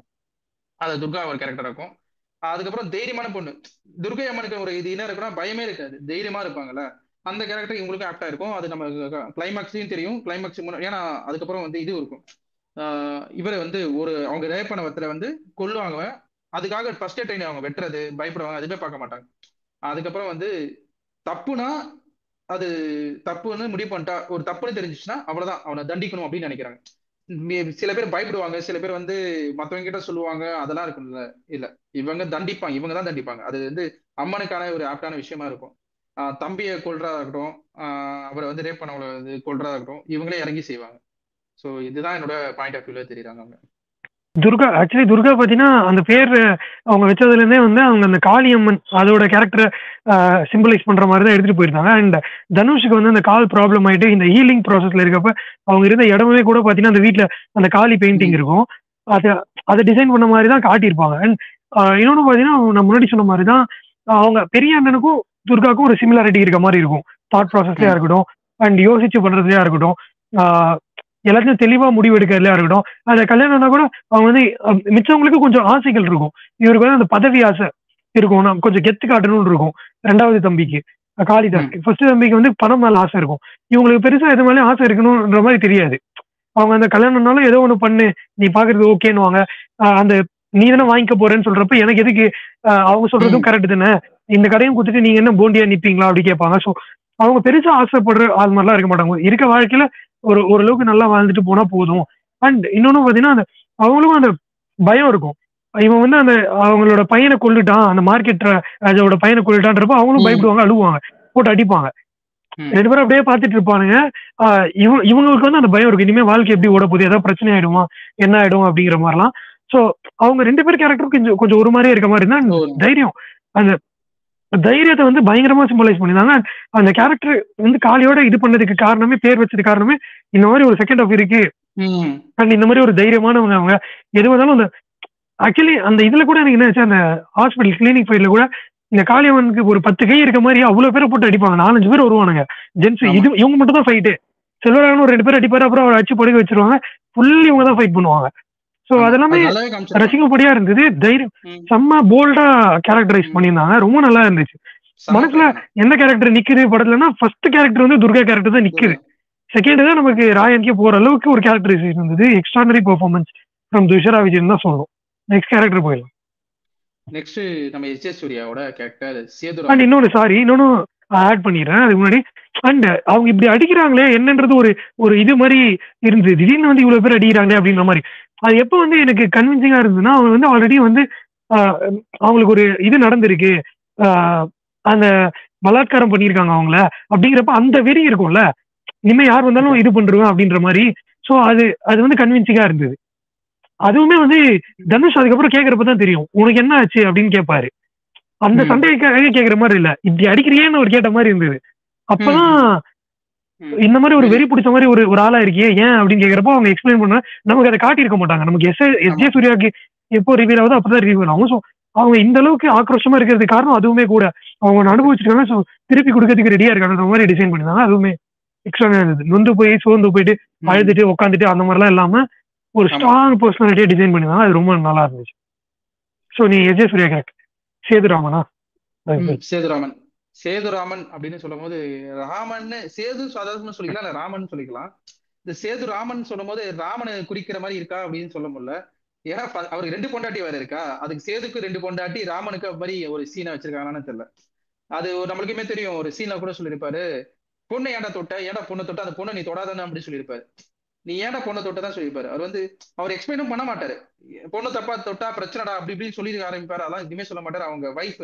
அது துர்கா ஒரு கேரக்டர் இருக்கும் அதுக்கப்புறம் தைரியமான பொண்ணு துர்கை அம்மனுக்கு ஒரு இது என்ன இருக்குன்னா பயமே இருக்காது தைரியமா இருப்பாங்கல்ல அந்த கேரக்டர் இவங்களுக்கும் ஆப்டா இருக்கும் அது நம்ம கிளைமேக்ஸ்லயும் தெரியும் கிளைமேக்ஸ் ஏன்னா அதுக்கப்புறம் வந்து இது இருக்கும் ஆஹ் இவரை வந்து ஒரு அவங்க ரேப் பண்ண வத்துல வந்து கொல்லுவாங்க அதுக்காக ஃபர்ஸ்ட் ட்ரெயின் அவங்க வெட்டுறது பயப்படுவாங்க அதுவே பார்க்க மாட்டாங்க அதுக்கப்புறம் வந்து தப்புனா அது தப்புன்னு முடிவு பண்ணிட்டா ஒரு தப்புன்னு தெரிஞ்சிச்சுன்னா அவ்வளவுதான் அவனை தண்டிக்கணும் அப்படின்னு நினைக்கிறாங்க மே- சில பேர் பயப்படுவாங்க சில பேர் வந்து மத்தவங்க கிட்ட சொல்லுவாங்க அதெல்லாம் இருக்கும்ல இல்ல இவங்க தண்டிப்பாங்க இவங்க தான் தண்டிப்பாங்க அது வந்து அம்மனுக்கான ஒரு ஆப்டான விஷயமா இருக்கும் ஆஹ் தம்பியை கொல்றதா இருக்கட்டும் ஆஹ் அவரை வந்து ரேப் பண்ணவங்கள வந்து கொல்றதா இருக்கட்டும் இவங்களே இறங்கி செய்வாங்க சோ இதுதான் என்னோட பாயிண்ட் ஆஃப் வியூல தெரியுறாங்க அவங்க துர்கா ஆக்சுவலி துர்கா பாத்தீங்கன்னா அந்த பேர் அவங்க வச்சதுல இருந்தே வந்து அவங்க அந்த காளியம்மன் அதோட கேரக்டரை சிம்பிளைஸ் பண்ற மாதிரி தான் எடுத்துட்டு போயிருந்தாங்க அண்ட் தனுஷுக்கு வந்து அந்த கால் ப்ராப்ளம் ஆயிட்டு இந்த ஹீலிங் ப்ராசஸ்ல இருக்கப்ப அவங்க இருந்த இடமே கூட பாத்தீங்கன்னா அந்த வீட்ல அந்த காளி பெயிண்டிங் இருக்கும் அதை அதை டிசைன் பண்ண மாதிரி தான் காட்டியிருப்பாங்க அண்ட் இன்னொன்னு பாத்தீங்கன்னா நான் முன்னாடி சொன்ன மாதிரி தான் அவங்க பெரிய அண்ணனுக்கும் துர்காவுக்கும் ஒரு சிமிலாரிட்டி இருக்க மாதிரி இருக்கும் தாட் ப்ராசஸ்லயா இருக்கட்டும் அண்ட் யோசிச்சு பண்றதுலயா இருக்கட்டும் ஆஹ் எல்லாத்தையும் தெளிவா முடிவு எடுக்கிறதுலயா இருக்கட்டும் அந்த கல்யாணம்னா கூட அவங்க வந்து அஹ், மிச்சவங்களுக்கு கொஞ்சம் ஆசைகள் இருக்கும் இவருக்கு வந்து அந்த பதவி ஆசை இருக்கும் நான் கொஞ்சம் கெத்து காட்டணும்னு இருக்கும் ரெண்டாவது தம்பிக்கு காளிதாஸ்க்கு ஃபர்ஸ்ட் தம்பிக்கு வந்து பணம் மேல ஆசை இருக்கும் இவங்களுக்கு பெருசா எது மேலே ஆசை இருக்கணும்ன்ற மாதிரி தெரியாது அவங்க அந்த கல்யாணம்னாலும் ஏதோ ஒண்ணு பண்ணு நீ பாக்குறது ஓகேன்னுவாங்க ஆஹ் அந்த நீ தானே வாங்கிக்க போறேன்னு சொல்றப்ப எனக்கு எதுக்கு ஆஹ் அவங்க சொல்றதும் கரெக்ட் தானே இந்த கடையும் கொடுத்துட்டு நீங்க என்ன போண்டியா நிப்பீங்களா அப்படி கேட்பாங்க ஸோ அவங்க பெருசா ஆசைப்படுற ஆள் மாதிரிலாம் இருக்க மாட்டாங்க இருக்க வாழ்க்கையில ஒரு ஓரளவுக்கு நல்லா வாழ்ந்துட்டு போனா போதும் அண்ட் இன்னொன்னு பாத்தீங்கன்னா அந்த அவங்களுக்கும் அந்த பயம் இருக்கும் இவன் வந்து அந்த அவங்களோட பையனை கொல்லுட்டான் அந்த மார்க்கெட் ராஜாவோட பையனை கொல்லுட்டான்றப்ப அவங்களும் ம். பயப்படுவாங்க அழுவாங்க போட்டு அடிப்பாங்க ம். ரெண்டு பேரும் அப்படியே பார்த்துட்டு இருப்பானுங்க ஆஹ் இவ- இவங்களுக்கு வந்து அந்த பயம் இருக்கும் இனிமே வாழ்க்கை எப்படி ஓட போகுது ஏதாவது பிரச்சனை ஆயிடுமா என்ன ஆயிடும் அப்படிங்கிற மாதிரிலாம் சோ அவங்க ரெண்டு பேர் கேரக்டரும் கொஞ்சம் கொஞ்சம் ஒரு மாதிரியே இருக்க மாதிரி இருந்தா ஒரு- தைரியம் அந்த தைரியத்தை வந்து பயங்கரமா சிம்பலைஸ் பண்ணிருந்தாங்க அந்த கேரக்டர் வந்து காளியோட இது பண்ணதுக்கு காரணமே பேர் வச்சது காரணமே இந்த மாதிரி ஒரு செகண்ட் ஆஃப் இருக்கு ம் அண்ட் இந்த மாதிரி ஒரு தைரியமானவங்க அவங்க எது வந்தாலும் அந்த ஆக்சுவலி அந்த இதுல கூட எனக்கு என்ன ஆச்சு அந்த ஹாஸ்பிட்டல் கிளினிக் ஃபைட்ல கூட இந்த காளியம்மனுக்கு ஒரு பத்து கை இருக்க மாதிரி அவ்வளவு பேரை போட்டு அடிப்பாங்க நாலஞ்சு பேர் வருவானுங்க ஜென்ஸ் ஆமா. இது இவங்க மட்டும் தான் ஃபைட்டு செல்வராகவன் ஒரு ரெண்டு பேர் அடிப்பாரு அப்புறம் அவர் அடிச்சு படுக்க வச்சிருவாங்க ஃபுல்லி இவங்க தான் ஃபைட் பண்ணுவாங்க சோ ஆமா. அதெல்லாமே அது நல்லாவே காமிச்சிருக்காங்க. ரசிக்கப்படியா இருந்தது தைரியம் ம். செம்ம போல்டா கேரக்டரைஸ் ம். பண்ணியிருந்தாங்க ரொம்ப நல்லா இருந்துச்சு செம மனசுல படம். எந்த கேரக்டர் நிக்குது படத்துலன்னா ஃபர்ஸ்ட் கேரக்டர் வந்து துர்கா கேரக்டர் தான் நிக்குது செகண்ட் தான் நமக்கு ராயனுக்கே போற அளவுக்கு ஒரு கேரக்டரைசேஷன் இருந்தது extraordinary performance from Dushara Vijayan தான் சொல்லணும் நெக்ஸ்ட் கேரக்டர் போயிடலாம் நெக்ஸ்ட் நம்ம எஸ் ஜே சூர்யாவோட கேரக்டர் சேதுரா அண்ட் இன்னொன்னு சாரி இன்னொன்னு ஆட் பண்ணிடுறேன் அதுக்கு முன்னாடி அண்ட் அவங்க இப்படி அடிக்கிறாங்களே என்னன்றது ஒரு ஒரு இது மாதிரி இருந்தது திடீர்னு வந்து இவ்வளவு பேர் அடிக்கிறாங்களே அப்படின்ற மாதிரி அது எப்போ வந்து எனக்கு கன்வின்சிங்கா இருந்ததுன்னா அவங்க வந்து ஆல்ரெடி வந்து ஆஹ், அவங்களுக்கு ஒரு இது நடந்திருக்கு ஆஹ், அந்த பலாத்காரம் பண்ணியிருக்காங்க அவங்கள அப்படிங்கிறப்ப அந்த வெறி இருக்கும்ல இனிமே யார் வந்தாலும் இது பண்றோம் அப்படின்ற மாதிரி சோ அது அது வந்து கன்வின்சிங்கா இருந்தது அதுவுமே வந்து தனுஷ் அதுக்கப்புறம் கேக்குறப்ப தான் தெரியும் உனக்கு என்ன ஆச்சு அப்படின்னு கேட்பாரு அந்த ம். சண்டைக்காக கேக்குற மாதிரி இல்ல இப்படி அடிக்கிறியேன்னு அவர் கேட்ட மாதிரி இருந்தது அப்பதான் ம். இந்த மாதிரி ஒரு வெறி பிடிச்ச மாதிரி ஒரு ஒரு ஆளா இருக்கியே ஏன் அப்படின்னு கேக்குறப்போ அவங்க எக்ஸ்பிளைன் பண்ண நமக்கு அதை காட்டியிருக்க மாட்டாங்க நமக்கு எஸ் எஸ் ஜே சூர்யாக்கு எப்போ ரிவீல் ஆகுதோ அப்பதான் ரிவீல் ஆகும் ஸோ அவங்க இந்த அளவுக்கு ஆக்ரோஷமா இருக்கிறதுக்கு காரணம் அதுவுமே கூட அவங்க ஒண்ணு அனுபவிச்சிருக்காங்க ஸோ திருப்பி கொடுக்கறதுக்கு ரெடியா இருக்காங்க மாதிரி டிசைன் பண்ணிருந்தாங்க அதுவுமே எக்ஸ்ட்ரா இருந்தது நொந்து போய் சோர்ந்து போயிட்டு ம். அழுதுட்டு உட்காந்துட்டு அந்த மாதிரிலாம் இல்லாம ஒரு ஆமா. ஸ்ட்ராங் பர்சனாலிட்டியா டிசைன் பண்ணிருந்தாங்க அது ரொம்ப நல்லா இருந்துச்சு ஸோ நீ எஸ் ஜே சூர்யா கேரக்டர் சேதுராமனா ம், சேதுராமன் சேதுராமன் அப்படின்னு சொல்லும் போது ராமன் சேது சாதாரணமா சொல்லிக்கலாம் இல்ல ராமன் சொல்லிக்கலாம் இந்த சேது ராமன் சொல்லும் போது ராமனை குறிக்கிற மாதிரி இருக்கா அப்படின்னு சொல்ல முடியல ஏன்னா ப- அவருக்கு ரெண்டு பொண்டாட்டி வேற இருக்கா அதுக்கு சேதுக்கு ரெண்டு பொண்டாட்டி ராமனுக்கு அது மாதிரி ஒரு சீனை வச்சிருக்காங்கன்னு தெரியல அது ஒரு நம்மளுக்குமே தெரியும் ஒரு சீன்ல கூட சொல்லியிருப்பாரு பொண்ணை ஏன்டா தொட்ட ஏன்டா பொண்ணை தொட்ட அந்த பொண்ணை நீ தொடாதானே அப்படின்னு சொல்லியிருப்பாரு நீ ஏன்டா பொண்ணை தொட்ட தான் சொல்லியிருப்பாரு அவர் வந்து அவர் எக்ஸ்பிளைனும் பண்ண மாட்டாரு பொண்ணு தப்பா தொட்டா பிரச்சனைடா அப்படி இப்படின்னு சொல்லி ஆரம்பிப்பாரு அதெல்லாம் எதுவுமே சொல்ல மாட்டாரு அவங்க வைஃப்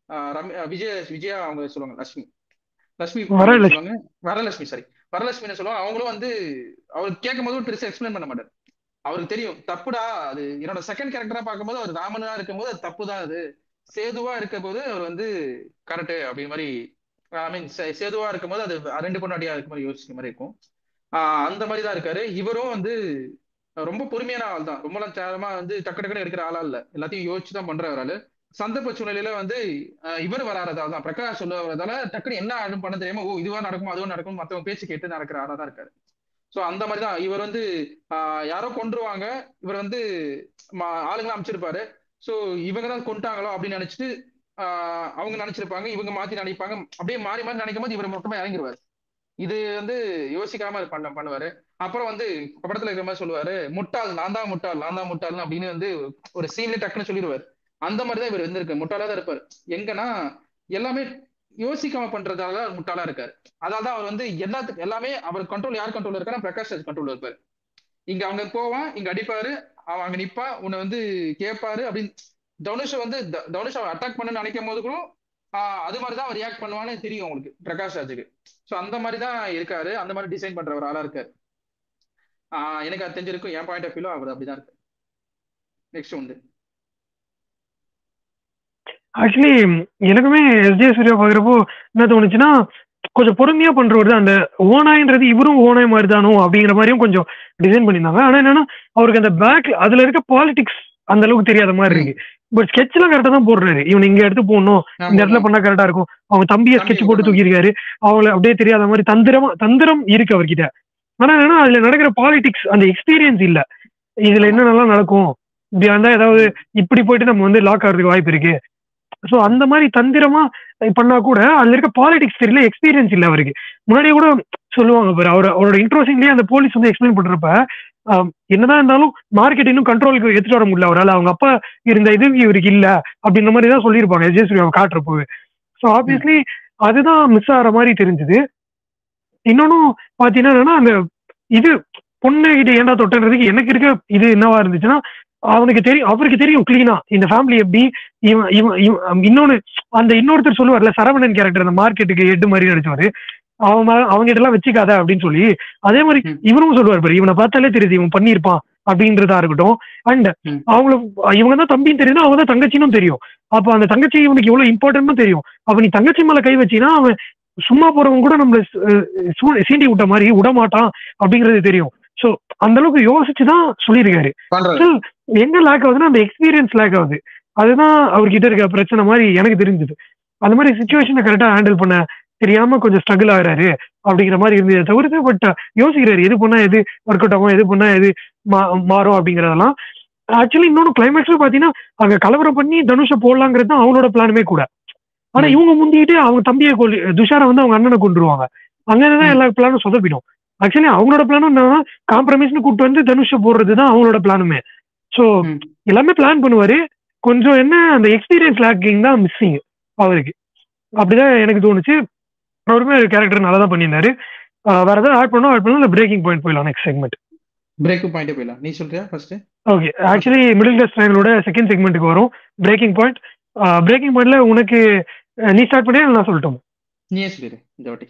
விஜய விஜயா அவங்க சொல்லுவாங்க லட்சுமி லட்சுமி வரலட்சுமி. சொல்லுவாங்க வரலட்சுமி சாரி வரலட்சுமி என்ன சொல்லுவாங்க அவங்களும் வந்து அவர் கேட்கும் போது பெருசா எக்ஸ்பிளைன் பண்ண மாட்டாரு அவருக்கு தெரியும் தப்புடா அது என்னோட செகண்ட் கேரக்டரா பார்க்கும்போது அவர் ராமனா இருக்கும்போது அது தப்பு தான் அது சேதுவா இருக்க போது அவர் வந்து கரெக்ட் அப்படி மாதிரி ஐ மீன் சேதுவா இருக்கும்போது அது ரெண்டு பொண்ணாடியா இருக்க மாதிரி யோசிக்கிற மாதிரி இருக்கும் ஆஹ் அந்த மாதிரி தான் இருக்காரு இவரும் வந்து ரொம்ப பொறுமையான ஆள் தான் ரொம்ப நேரமா வந்து டக்கு டக்குன்னு எடுக்கிற ஆளா இல்ல எல்லாத்தையும் யோசிச்சு தான் பண்ற ஒரு ஆளு சந்தர்ப்ப சூழ்நிலையில வந்து அஹ், இவர் வராததால தான் பிரகாஷ் சொல்ல வரதால டக்குன்னு என்ன ஆகும் பண்ண தெரியாம ஓ இதுவா நடக்கும் அதுவா நடக்கும் மத்தவங்க பேச்சு கேட்டு நடக்கிற ஆளா தான் இருக்காரு சோ அந்த மாதிரி தான் இவர் வந்து ஆஹ், யாரோ கொன்றுவாங்க இவர் வந்து ம- ஆளுங்களை அமைச்சிருப்பாரு சோ இவங்க தான் கொண்டாங்களோ அப்படின்னு நினைச்சிட்டு ஆஹ், அவங்க நினைச்சிருப்பாங்க இவங்க மாத்தி நினைப்பாங்க அப்படியே மாறி மாறி நினைக்கும் போது இவர் மொத்தமா இறங்கிடுவாரு இது வந்து யோசிக்காம இது பண்ண பண்ணுவாரு அப்புறம் வந்து படத்துல இருக்கிற மாதிரி சொல்லுவாரு முட்டாள் நான் தான் முட்டாள் நான் தான் முட்டாள் அப்படின்னு வந்து ஒரு சீன்ல டக்குன்னு சொல்லிடுவாரு அந்த மாதிரி தான் இவர் வந்திருக்கு முட்டாளா தான் இருப்பாரு எங்கன்னா எல்லாமே யோசிக்காம பண்றதால தான் முட்டாளா இருக்காரு அதால தான் அவர் வந்து எல்லாத்துக்கும் எல்லாமே அவர் கண்ட்ரோல் யார் கண்ட்ரோல் இருக்காரு பிரகாஷ் ராஜ் கண்ட்ரோல் இருப்பாரு இங்க அவங்க போவான் இங்க அடிப்பாரு அவன் அங்க நிப்பா உன்னை வந்து கேட்பாரு அப்படின்னு தனுஷ் வந்து த- தனுஷ் அவன் அட்டாக் பண்ண நினைக்கும் போது கூட ஆஹ் அது மாதிரி தான் அவர் ரியாக்ட் பண்ணுவான்னு தெரியும் உங்களுக்கு பிரகாஷ் ராஜுக்கு சோ அந்த மாதிரி தான் இருக்காரு அந்த மாதிரி டிசைன் பண்ற ஒரு ஆளா இருக்காரு ஆஹ் எனக்கு அது தெரிஞ்சிருக்கும் என் பாயிண்ட் ஆஃப் வியூல அவர் அப்படிதான் இருக்கு நெக்ஸ்ட் வந்து ஆக்சுவலி எனக்குமே எஸ்ஜே சூர்யா பாக்குறப்போ என்ன தோணுச்சுன்னா கொஞ்சம் பொறுமையா பண்றவர் தான் அந்த ஓனாயின்றது இவரும் ஓனாய் மாதிரி தானோ அப்படிங்கிற மாதிரியும் கொஞ்சம் டிசைன் பண்ணியிருந்தாங்க ஆனா என்னன்னா அவருக்கு அந்த பேக் அதுல இருக்க பாலிடிக்ஸ் அந்த அளவுக்கு தெரியாத மாதிரி இருக்கு பட் ஸ்கெட்ச் எல்லாம் கரெக்டா தான் போடுறாரு இவன் இங்க எடுத்து போடணும் இந்த இடத்துல பண்ணா கரெக்டா இருக்கும் அவங்க தம்பியை தம்பி ஸ்கெட்ச் போட்டு போடுறாங்க. தூக்கியிருக்காரு அவங்கள அப்படியே தெரியாத மாதிரி தந்திரமா தந்திரம் இருக்கு அவர்கிட்ட ஆனா என்னன்னா அதுல நடக்கிற பாலிடிக்ஸ் அந்த எக்ஸ்பீரியன்ஸ் இல்ல இதுல என்னென்னலாம் நடக்கும் இப்படி இருந்தா ஏதாவது இப்படி போயிட்டு நம்ம வந்து லாக் ஆகிறதுக்கு வாய்ப்பு இருக்கு சோ அந்த மாதிரி தந்திரமா பண்ணா கூட அதுல இருக்க பாலிடிக்ஸ் தெரியல எக்ஸ்பீரியன்ஸ் இல்ல அவருக்கு முன்னாடியே கூட சொல்லுவாங்க பாரு அவர் அவரோட இன்ட்ரோசிங்லயே அந்த போலீஸ் வந்து எக்ஸ்பிளைன் பண்றப்ப ஆஹ், என்னதான் இருந்தாலும் மார்க்கெட் இன்னும் கண்ட்ரோலுக்கு எடுத்துட்டு வர முடியல அவரால் அவங்க அப்பா இருந்த இது இவருக்கு இல்ல அப்படின்ற மாதிரி தான் சொல்லியிருப்பாங்க விஜய் சூர்யா காட்டுறப்போ ஸோ ஆப்வியஸ்லி அதுதான் மிஸ் ஆகிற மாதிரி தெரிஞ்சுது இன்னொன்னும் பாத்தீங்கன்னா என்னன்னா அந்த இது பொண்ணு கிட்ட ஏன்டா தொட்டன்றதுக்கு எனக்கு இருக்க இது என்னவா இருந்துச்சுன்னா அவனுக்கு தெரியும் அவருக்கு தெரியும் கிளீனா இந்த ஃபேமிலி எப்படி இவன் இவன் இவன் இன்னொன்னு அந்த இன்னொருத்தர் சொல்லுவார்ல சரவணன் கேரக்டர் அந்த மார்க்கெட்டுக்கு எட்டு மாதிரி நடிச்சவாரு அவன் மேல- அவங்க கிட்ட எல்லாம் வச்சுக்காத அப்படின்னு சொல்லி அதே மாதிரி ம். இவரும் சொல்லுவார் பாரு இவனை பார்த்தாலே தெரியுது இவன் பண்ணியிருப்பான் அப்படின்றதா இருக்கட்டும் அண்ட் ம். அவங்கள இவங்க தான் தம்பின்னு தெரியும் அவங்க தான் தங்கச்சினும் தெரியும் அப்ப அந்த தங்கச்சி இவனுக்கு எவ்வளவு இம்பார்ட்டன்ட்னு தெரியும் அப்ப நீ தங்கச்சி மேல கை வச்சினா அவன் சும்மா போறவங்க கூட நம்மள அஹ், சூ- சீண்டி விட்ட மாதிரி விட மாட்டான் அப்படிங்கிறது தெரியும் சோ அந்த அளவுக்கு யோசிச்சுதான் சொல்லியிருக்காரு பண்றது Still, எங்க லேக் ஆகுதுன்னா அந்த எக்ஸ்பீரியன்ஸ் லேக் ஆகுது அதுதான் அவர்கிட்ட இருக்க பிரச்சனை மாதிரி எனக்கு தெரிஞ்சது அந்த மாதிரி சுச்சுவேஷனை கரெக்டா ஹேண்டில் பண்ண தெரியாம கொஞ்சம் ஸ்ட்ரகிள் ஆகுறாரு அப்படிங்கிற மாதிரி இருந்தது தவிர்த்து பட் யோசிக்கிறாரு எது பண்ணா எது ஒர்க் அவுட் ஆகும் எது பண்ணா எது மா- மாறும் அப்படிங்கறதெல்லாம் ஆக்சுவலி இன்னொன்னு கிளைமேக்ஸ்ல பாத்தீங்கன்னா அங்க கலவரம் பண்ணி தனுஷை போடலாங்கிறது தான் அவனோட பிளானுமே கூட ஆனா ம். இவங்க முந்திட்டு அவங்க தம்பியை கொல்லி துஷாரை வந்து அவங்க அண்ணனை கொண்டுருவாங்க அங்கதான் ம். எல்லா பிளானும் சொதப்பிடும் ஆக்சுவலி அவங்களோட பிளானும் என்னன்னா காம்ப்ரமைஸ்னு கூப்பிட்டு வந்து தனுஷை போடுறது தான் அவங்களோட பிளானுமே ஸோ ம். எல்லாமே பிளான் பண்ணுவாரு கொஞ்சம் என்ன அந்த எக்ஸ்பீரியன்ஸ் லேக்கிங் தான் மிஸ்ஸிங் அவருக்கு அப்படிதான் எனக்கு தோணுச்சு அவருமே கேரக்டர் நல்லா தான் பண்ணியிருந்தாரு ஆஹ் வேற ஏதாவது ஆட் பண்ணோம் ஆட் பண்ணலாம் இல்லை பிரேக்கிங் பாயிண்ட் போயிடலாம் நெக்ஸ்ட் செக்மெண்ட் பிரேக் பாயிண்டே போயிடலாம் நீ சொல்றியா first okay actually middle class ட்ரையலோட செகண்ட் செக்மெண்ட்டுக்கு வரும் பிரேக்கிங் பாயிண்ட் பிரேக்கிங் பாயிண்ட்ல உனக்கு அஹ், நீ ஸ்டார்ட் பண்ணியா இல்ல நான் சொல்லட்டும் நீயே சொல்லிடு இந்த வாட்டி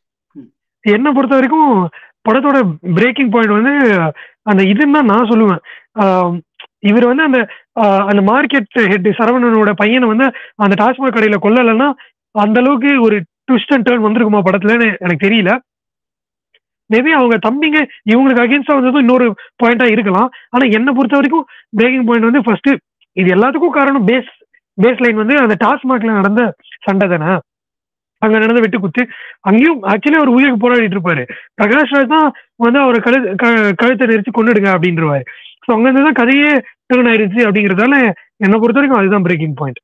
என்னை பொறுத்த வரைக்கும் படத்தோட பிரேக்கிங் பாயிண்ட் வந்து அந்த இதுன்னு தான் நான் சொல்லுவேன் ஆஹ் இவர் வந்து அந்த ஆஹ் அந்த மார்க்கெட் ஹெட் சரவணனோட பையனை வந்து அந்த டாஸ்மாக் கடையில கொல்லலைன்னா அந்த அளவுக்கு ஒரு ட்விஸ்ட் அண்ட் டேர்ன் வந்திருக்குமா படத்துலன்னு எனக்கு தெரியல மேபி அவங்க தம்பிங்க இவங்களுக்கு அகேன்ஸ்டா வந்ததும் இன்னொரு பாயிண்டா இருக்கலாம் ஆனா என்னை பொறுத்த வரைக்கும் பிரேக்கிங் பாயிண்ட் வந்து ஃபர்ஸ்ட் இது எல்லாத்துக்கும் காரணம் பேஸ் பேஸ் லைன் வந்து அந்த டாஸ்மாக்ல நடந்த சண்டை தானே அங்க நடந்த வெட்டு குத்து அங்கேயும் ஆக்சுவலி அவர் உயிருக்கு போராடிட்டு இருப்பாரு பிரகாஷ் ராஜ் தான் வந்து அவர் கழு க- கழுத்தை நெரிச்சு கொண்டுடுங்க அப்படின்றவாரு ஸோ அங்க இருந்து தான் கதையே டேர்ன் ஆயிருச்சு அப்படிங்கறதால என்னை பொறுத்த வரைக்கும் அதுதான் பிரேக்கிங் பாயிண்ட்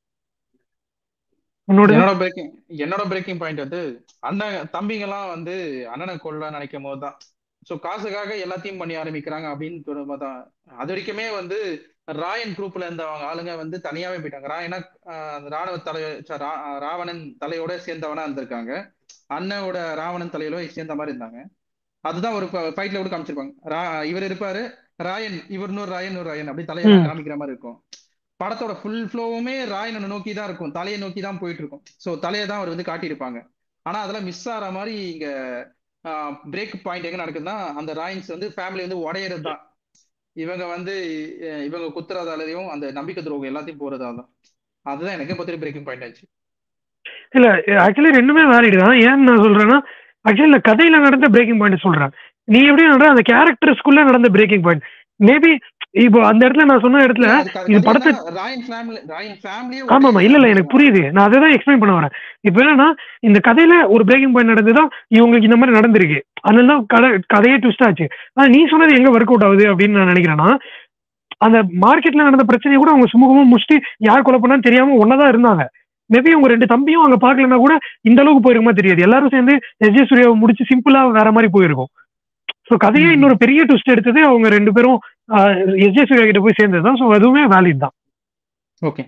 உன்னோட என்னோட பிரேக்கிங் என்னோட பிரேக்கிங் பாயிண்ட் வந்து அண்ணன் தம்பிங்க எல்லாம் வந்து அண்ணனை கொள்ள நினைக்கும் போது தான் ஸோ காசுக்காக எல்லாத்தையும் பண்ணி ஆரம்பிக்கிறாங்க அப்படின்னு தோணும் தான் அது வரைக்குமே வந்து ராயன் குரூப்ல இருந்தவங்க ஆளுங்க வந்து தனியாவே போயிட்டாங்க ராயனா ஆஹ், அந்த ராணுவ தலை ச- ரா- ராவணன் தலையோட சேர்ந்தவனா இருந்திருக்காங்க அண்ணனோட ராவணன் தலையோட சேர்ந்த மாதிரி இருந்தாங்க அதுதான் ஒரு ஃபைட்ல கூட காமிச்சிருப்பாங்க ரா இவர் இருப்பாரு ராயன் இவர் இன்னொரு ராயன் இன்னொரு ராயன் அப்படி தலையெல்லாம் ம். காமிக்கிற மாதிரி இருக்கும் படத்தோட ஃபுல் ஃப்ளோவுமே ராயனை நோக்கி தான் இருக்கும் தலையை நோக்கி தான் போயிட்டு இருக்கும் ஸோ தலையை தான் அவர் வந்து காட்டியிருப்பாங்க ஆனா அதெல்லாம் மிஸ் ஆகிற மாதிரி இங்க பிரேக் பாயிண்ட் எங்க நடக்குதுன்னா அந்த ராயன்ஸ் வந்து ஃபேமிலி வந்து உடையிறது தான் இவங்க வந்து அஹ், இவங்க குத்துறதாலையும் அந்த நம்பிக்கை துரோகம் எல்லாத்தையும் போறதால அதுதான் எனக்கு பத்திரி பிரேக்கிங் பாயிண்ட் ஆச்சு இல்ல ஆக்சுவலி ரெண்டுமே வேலிட் தான் ஏன் நான் சொல்றேன்னா ஆக்சுவலி இந்த கதையில நடந்த பிரேக்கிங் பாயிண்ட் சொல்றேன் நீ எப்படி நடந்த அந்த கேரக்டர்ஸ்குள்ள நடந்த பிரேக்கிங் பாயிண்ட் மேபி இப்போ அந்த இடத்துல நான் சொன்ன இடத்துல அது க- இது கதை படத்தை என்னன்னா, ராயன் ஃபேமிலி ராயன் ஃபேமிலியே ஆமா ஆமா இல்ல இல்ல எனக்கு புரியுது நான் அதை தான் எக்ஸ்பிளைன் பண்ண வரேன் இப்போ என்னன்னா இந்த கதையில ஒரு பிரேக்கிங் பாயிண்ட் நடந்துதான் இவங்களுக்கு இந்த மாதிரி நடந்திருக்கு அதனால தான் கதை கதையே ட்விஸ்ட் ஆச்சு ஆனா நீ சொன்னது எங்க ஒர்க் அவுட் ஆகுது அப்படின்னு நான் நினைக்கிறேன்னா அந்த மார்க்கெட்ல நடந்த பிரச்சனையை கூட அவங்க சுமூகமா முடிச்சுட்டு யார் கொலை பண்ணான்னு தெரியாம ஒன்னதான் இருந்தாங்க மேபி அவங்க ரெண்டு தம்பியும் அங்க பாக்கலன்னா கூட இந்த அளவுக்கு போயிருக்குமா தெரியாது எல்லாரும் சேர்ந்து எஸ் ஜே சூர்யாவை முடிச்சு சிம்பிளா வேற மாதிரி போயிருக்கும் ஸோ கதையே ம். இன்னொரு பெரிய ட்விஸ்ட் எடுத்தது அவங்க ரெண்டு பேரும் எஸ் ஜே சூர்யா கிட்ட போய் சேர்ந்தது தான் ஸோ அதுவுமே வேலிட் தான் okay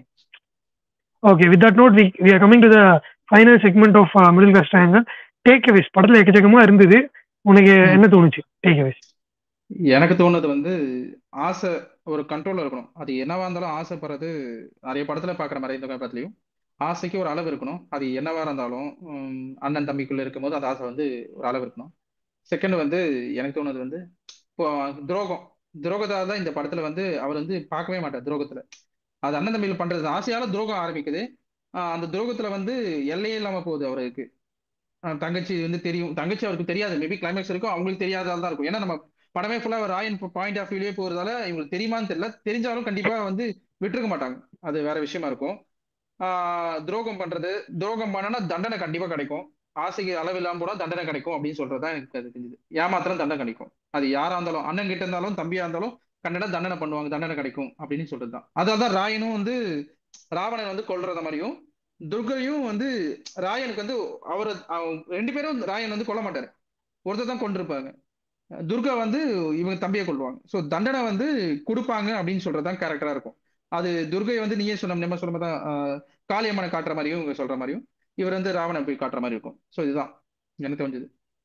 okay with that note we we are coming to the final segment of middle class triangle takeaways படத்துல எக்கச்சக்கமா இருந்தது உனக்கு ம். என்ன தோணுச்சு டேக் அவேஸ் எனக்கு தோணுது வந்து ஆசை ஒரு கண்ட்ரோல்ல இருக்கணும் அது என்னவா இருந்தாலும் ஆசைப்படுறது நிறைய படத்துல பாக்குற மாதிரி இந்த படத்துலயும் ஆசைக்கு ஒரு அளவு இருக்கணும் அது என்னவா இருந்தாலும் உம், அண்ணன் தம்பிக்குள்ள இருக்கும்போது அந்த ஆசை வந்து ஒரு அளவு இருக்கணும் செகண்ட் வந்து எனக்கு தோணுது வந்து இப்போ துரோகம் துரோகத்தால தான் இந்த படத்துல வந்து அவர் வந்து பார்க்கவே மாட்டார் துரோகத்துல அது அண்ணன் தம்பியில் பண்றது ஆசையால துரோகம் ஆரம்பிக்குது ஆஹ் அந்த துரோகத்துல வந்து எல்லையே இல்லாம போகுது அவருக்கு ஆஹ் தங்கச்சி வந்து தெரியும் தங்கச்சி அவருக்கு தெரியாது மேபி கிளைமேக்ஸ் இருக்கும் அவங்களுக்கு தெரியாதால தான் இருக்கும் ஏன்னா நம்ம படமே ஃபுல்லா ராயன் பாயிண்ட் ஆஃப் வியூலயே போறதால இவங்களுக்கு தெரியுமான்னு தெரியல தெரிஞ்சாலும் கண்டிப்பா வந்து விட்டுருக்க மாட்டாங்க அது வேற விஷயமா இருக்கும் ஆஹ் துரோகம் பண்றது துரோகம் பண்ணனா தண்டனை கண்டிப்பா கிடைக்கும் ஆசைக்கு அளவு இல்லாம போனா தண்டனை கிடைக்கும் அப்படின்னு சொல்றதுதான் எனக்கு அது தெரிஞ்சது ஏமாத்திரம் தண்டனை கிடைக்கும் அது யாரா இருந்தாலும் அண்ணன் கிட்ட இருந்தாலும் தம்பியா இருந்தாலும் கண்டிப்பா தண்டனை பண்ணுவாங்க தண்டனை கிடைக்கும் அப்படின்னு சொல்றதுதான் அதான் ராயனும் வந்து ராவணன் வந்து கொல்றத மாதிரியும் துர்கையும் வந்து ராயனுக்கு வந்து அவர் ரெண்டு பேரும் ராயன் வந்து கொல்ல மாட்டாரு ஒருத்தர் தான் கொண்டிருப்பாங்க துர்கா வந்து இவங்க தம்பியை கொள்வாங்க ஸோ தண்டனை வந்து கொடுப்பாங்க அப்படின்னு சொல்றதுதான் கேரக்டரா இருக்கும் அது துர்கை வந்து நீயே சொன்ன நம்ம சொன்ன தான் காளியம்மனை காட்டுற மாதிரியும் இவங்க சொல்ற மாதிரியும் இவர் வந்து ராவணன் போய் காட்டுற மாதிரி இருக்கும் ஸோ இதுதான் எனக்கு தெரிஞ்சது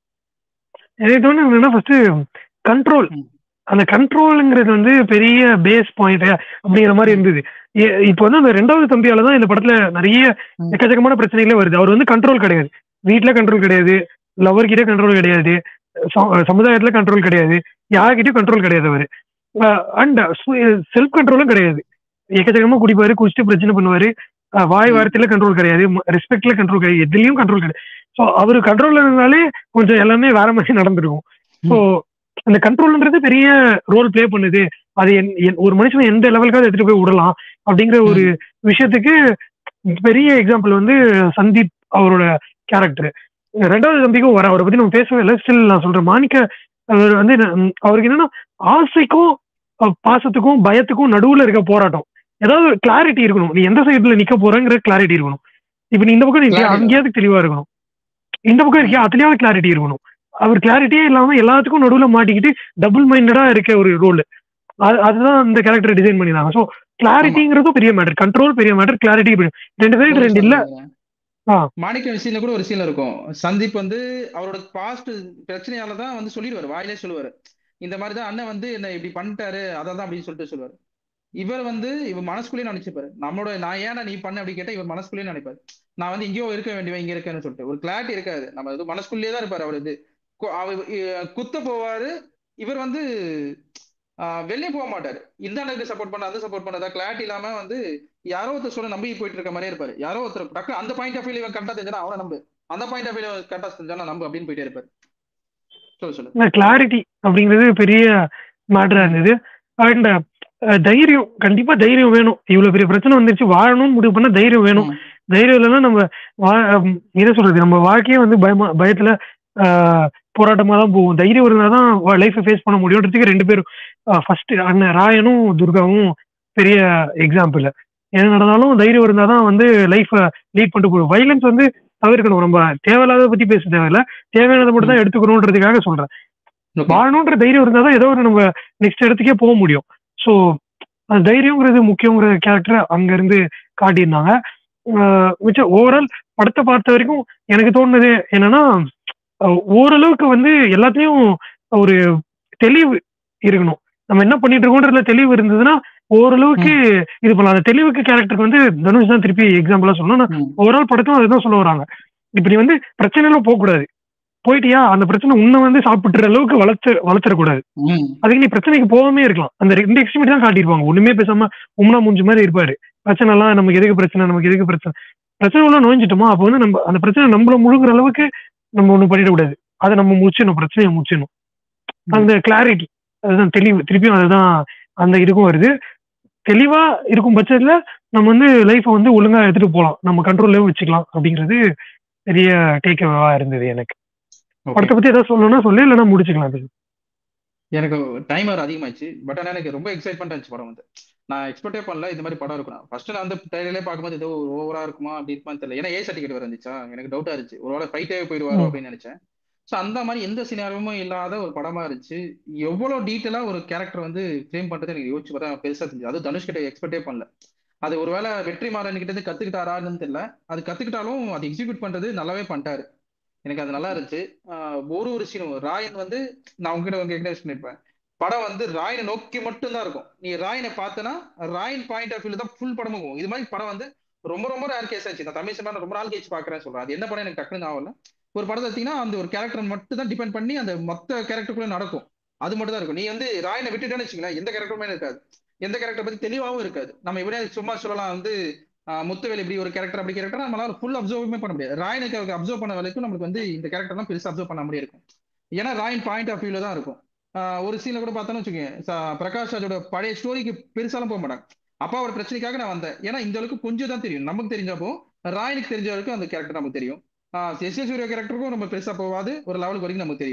எனக்கு தோணுது என்னன்னா ஃபர்ஸ்ட் கண்ட்ரோல் ம். அந்த கண்ட்ரோலுங்கிறது வந்து பெரிய பேஸ் பாயிண்ட் அப்படிங்கிற மாதிரி இருந்தது இ- இப்போ வந்து அந்த ரெண்டாவது தம்பியால தான் இந்த படத்துல நிறைய ம். எக்கச்சக்கமான பிரச்சனைகளே வருது அவர் வந்து கண்ட்ரோல் கிடையாது வீட்ல கண்ட்ரோல் கிடையாது லவர் கிட்ட கண்ட்ரோல் கிடையாது ச- சமுதாயத்துல கண்ட்ரோல் கிடையாது யார்கிட்டயும் கண்ட்ரோல் கிடையாது அவரு அண்ட் செல்ஃப் கண்ட்ரோலும் கிடையாது எக்கச்சக்கமா குடிப்பாரு குடிச்சிட்டு பிரச்சனை பண்ணுவாரு அஹ் வாய் ம். வார்த்தையில கண்ட்ரோல் கிடையாது ரெஸ்பெக்ட்ல கண்ட்ரோல் கிடையாது எதுலயும் கண்ட்ரோல் கிடையாது ஸோ அவர் கண்ட்ரோல் இருந்தாலே கொஞ்சம் எல்லாமே வேற மாதிரி நடந்திருக்கும் ஸோ அந்த கண்ட்ரோல்ன்றது பெரிய ரோல் ப்ளே பண்ணுது அது என்- என்- ஒரு மனுஷன் எந்த லெவலுக்காவது எடுத்துட்டு போய் விடலாம் அப்படிங்கிற ஒரு விஷயத்துக்கு பெரிய எக்ஸாம்பிள் வந்து சந்தீப் அவரோட கேரக்டர் ரெண்டாவது தம்பிக்கும் வர அவரை பத்தி நம்ம பேசவே இல்லை ஸ்டில் நான் சொல்றேன் மாணிக்க அவர் வந்து என்ன- ம், அவருக்கு என்னன்னா ஆசைக்கும் அஹ், பாசத்துக்கும் பயத்துக்கும் நடுவுல இருக்க போராட்டம் ஏதாவது கிளாரிட்டி இருக்கணும் நீ எந்த சைடுல நிக்க போறங்கிற கிளாரிட்டி இருக்கணும் இப்ப நீ இந்த பக்கம் நிற்க Clarity. அங்கேயாவது தெளிவா இருக்கணும் இந்த பக்கம் இருக்கியா அதுலயாவது கிளாரிட்டி இருக்கணும் அவர் கிளாரிட்டியே இல்லாம எல்லாத்துக்கும் நடுவுல மாட்டிக்கிட்டு டபுள் மைண்டடா இருக்க ஒரு ரோல் அதுதான் அந்த கேரக்டர் டிசைன் பண்ணிருந்தாங்க ஸோ கிளாரிட்டிங்கிறதும் பெரிய மேட்டர் கண்ட்ரோல் பெரிய மேட்டர் கிளாரிட்டி ரெண்டு சைடு ரெண்டு இல்ல ஆ. மாணிக்க சீன்ல கூட ஒரு சீன்ல இருக்கும் சந்தீப் வந்து அவரோட பாஸ்ட் பிரச்சனையால தான் வந்து சொல்லிடுவாரு வாயிலே சொல்லுவாரு இந்த மாதிரி தான் அண்ணன் வந்து என்ன இப்படி பண்ணிட்டாரு அதான் அப்படின்னு சொல்லிட்டு சொல்லுவாரு இவர் வந்து இவர் மனசுக்குள்ளேயே நினைச்சுப்பாரு நம்மளோட நான் ஏன்னா நீ பண்ண அப்படி கேட்டா இவர் மனசுக்குள்ளேயே நினைப்பாரு நான் வந்து இங்கேயோ இருக்க வேண்டியவன் இங்க இருக்கேன்னு சொல்லிட்டு ஒரு கிளாரிட்டி இருக்காது நம்ம இது மனசுக்குள்ளேயே தான் இருப்பாரு அவர் இது கு- அவர் இ- குத்த போவாரு இவர் வந்து ஆஹ், வெளியே போக மாட்டாரு இந்த அண்ணனுக்கு சப்போர்ட் பண்ண அந்த சப்போர்ட் பண்ணதா கிளாரிட்டி இல்லாம வந்து யாரோ ஒருத்தர் சொல்ல நம்பி போயிட்டு இருக்க மாதிரியே இருப்பாரு யாரோ ஒருத்தர் டக்கு அந்த பாயிண்ட் ஆஃப் வியூல இவன் கரெக்டா தெரிஞ்சா அவனை நம்பு அந்த பாயிண்ட் ஆஃப் வியூல கரெக்டா தெரிஞ்சா நம்பு அப்படின்னு போயிட்டே இருப்பாரு சொல்லு சொல்லு கிளாரிட்டி அப்படிங்கிறது பெரிய மேட்டரா இருந்தது அண்ட் தைரியம் கண்டிப்பா தைரியம் வேணும் இவ்வளவு பெரிய பிரச்சனை வந்துருச்சு வாழணும்னு முடிவு பண்ணா தைரியம் வேணும் ம். தைரியம் இல்லைன்னா நம்ம வா- ஹம், என்ன சொல்றது நம்ம வாழ்க்கையே வந்து பயமா பயத்துல ஆஹ், போராட்டமா தான் போகும் தைரியம் இருந்தாதான் லைஃபை ஃபேஸ் பண்ண முடியுன்றதுக்கு ரெண்டு பேரும் ஃபர்ஸ்ட் அண்ணன் ராயனும் துர்காவும் பெரிய எக்ஸாம்பிள் என்ன நடந்தாலும் தைரியம் இருந்தாதான் வந்து லைஃபை லீட் பண்ணிட்டு போகும் வைலன்ஸ் வந்து தவிர்க்கணும் நம்ம தேவையில்லாத பத்தி பேச தேவையில்ல தேவையானதை மட்டும் தான் எடுத்துக்கணுன்றதுக்காக சொல்றேன் Okay. வாழணுன்ற தைரியம் இருந்தா தான் ஏதோ ஒரு நம்ம நெக்ஸ்ட் இடத்துக்கே போக முடியும் ஸோ அந்த தைரியங்கிறது முக்கியங்கிற கேரக்டர் அங்க இருந்து காட்டியிருந்தாங்க ஆஹ் மிச்சம் ஓவரால் படத்தை பார்த்த வரைக்கும் எனக்கு தோணுது என்னன்னா அஹ் ஓரளவுக்கு வந்து எல்லாத்துலயும் ஒரு தெளிவு இருக்கணும் நம்ம என்ன பண்ணிட்டு இருக்கோன்றதுல தெளிவு இருந்ததுன்னா ஓரளவுக்கு இது பண்ணலாம் அந்த தெளிவுக்கு கேரக்டருக்கு வந்து தனுஷ் தான் திருப்பி எக்ஸாம்பிளா சொல்லணும் ம். ஓவரால் படத்தையும் அதுதான் சொல்ல வராங்க இப்ப நீ வந்து பிரச்சனையில போக கூடாது போயிட்டியா அந்த பிரச்சனை உன்னை வந்து சாப்பிட்டுற அளவுக்கு வளர்த்து வளர்த்துடக்கூடாது ம். அதுக்கு நீ பிரச்சனைக்கு போகாமே இருக்கலாம் அந்த ரெண்டு எக்ஸ்ட்ரீமிட்டி தான் காட்டியிருப்பாங்க ஒண்ணுமே பேசாம உம்னா மூஞ்சி மாதிரி இருப்பாரு பிரச்சனை எல்லாம் நமக்கு எதுக்கு பிரச்சனை நமக்கு எதுக்கு பிரச்சனை பிரச்சனை உள்ள நோய்ஞ்சிட்டோமா அப்போ வந்து நம்ம அந்த பிரச்சனை நம்மள முழுங்குற அளவுக்கு நம்ம ஒண்ணும் பண்ணிடக்கூடாது அதை நம்ம முடிச்சிடணும் பிரச்சனையை முடிச்சிடணும் அந்த கிளாரிட்டி அதுதான் தெளிவு திருப்பியும் அதுதான் அந்த இதுக்கும் வருது தெளிவா இருக்கும் பட்சத்துல நம்ம வந்து லைஃப்பை வந்து ஒழுங்கா எடுத்துட்டு போகலாம் நம்ம கண்ட்ரோல்ல வச்சுக்கலாம் அப்படிங்கிறது பெரிய டேக் இருந்தது எனக்கு Okay. படத்தை பத்தி ஏதாவது சொல்லணும்னா சொல்லு இல்லைன்னா முடிச்சுக்கலாம் அது. எனக்கு டைம் வேறு அதிகமாச்சு பட் ஆனால் எனக்கு ரொம்ப எக்ஸைட்மெண்ட் இருந்துச்சு படம் வந்து நான் எக்ஸ்பெக்டே பண்ணல இந்த மாதிரி படம் இருக்கும் ஃபர்ஸ்ட் நான் அந்த ட்ரைலரே பார்க்கும்போது ஏதோ ஓவரா இருக்குமா அப்படி இருக்குமான்னு தெரியல ஏன்னா ஏ சர்டிஃபிகேட் வேறு இருந்துச்சா எனக்கு டவுட்டா இருந்துச்சு ஒரு வேளை ஃபைட்டே போயிடுவாரோ ம். அப்படின்னு நினைச்சேன் ஸோ அந்த மாதிரி எந்த சினாரியமும் இல்லாத ஒரு படமா இருந்துச்சு எவ்வளோ டீட்டெயிலா ஒரு கேரக்டர் வந்து ஃப்ரேம் பண்றது எனக்கு யோசிச்சு பார்த்தா பெருசா தெரிஞ்சு அது தனுஷ் கிட்ட எக்ஸ்பெக்டே பண்ணல அது ஒருவேளை வெற்றி மாறன் கிட்ட இருந்து கத்துக்கிட்டாரான்னு தெரியல அது கத்துக்கிட்டாலும் அது எக்ஸிக்யூட் பண்றது நல்லாவே பண்ணிட்டாரு எனக்கு அது நல்லா இருந்துச்சு ஆஹ் ஒரு ஒரு சீனும் ராயன் வந்து நான் உங்ககிட்ட உங்க கிட்ட பண்ணிருப்பேன் படம் வந்து ராயனை நோக்கி மட்டும் தான் இருக்கும் நீ ராயனை பார்த்தனா ராயன் பாயிண்ட் ஆஃப் வியூல தான் ஃபுல் படமும் போகும் இது மாதிரி படம் வந்து ரொம்ப ரொம்ப ரேர் கேஸ் ஆச்சு நான் தமிழ் சினிமா ரொம்ப நாள் கழிச்சு பாக்குறேன் சொல்றேன் அது என்ன படம் எனக்கு டக்குன்னு ஆகல ஒரு படத்தை எடுத்தீங்கன்னா அந்த ஒரு கேரக்டர் மட்டும் தான் டிபெண்ட் பண்ணி அந்த மொத்த கேரக்டருக்குள்ள நடக்கும் அது மட்டும் தான் இருக்கும் நீ வந்து ராயனை விட்டுட்டேன்னு வச்சுங்களேன் எந்த கேரக்டருமே இருக்காது எந்த கேரக்டர் பத்தி தெளிவாகவும் இருக்காது நம்ம இப்படியே சும்மா சொல்லலாம் வந்து ஆஹ் முத்துவேல் இப்படி ஒரு கேரக்டர் அப்படி கேரக்டர் நம்மளால ஃபுல் அப்சர்வுமே பண்ண முடியாது ராயனுக்கு அப்சர்வ் பண்ண வரைக்கும் நமக்கு வந்து இந்த கேரக்டர்லாம் பெருசா அப்சர்வ் பண்ண முடியும் இருக்கும் ஏன்னா ராயன் பாயிண்ட் ஆஃப் வியூல தான் இருக்கும் ஆஹ் ஒரு சீன்ல கூட பார்த்தோன்னு வச்சுக்கோங்க ச- பிரகாஷ் ராஜோட பழைய ஸ்டோரிக்கு பெருசாலாம் போக மாட்டாங்க அப்பா ஒரு பிரச்சனைக்காக நான் வந்தேன் ஏன்னா இந்த அளவுக்கு கொஞ்சம் தான் தெரியும் நமக்கு தெரிஞ்சப்போ ராயனுக்கு தெரிஞ்ச வரைக்கும் அந்த கேரக்டர் நமக்கு தெரியும் எஸ் எஸ் சூர்யா கேரக்டருக்கும் நம்ம பெருசா போகாது ஒரு லெவலுக்கு வரைக்கும் நமக்கு தெரியும்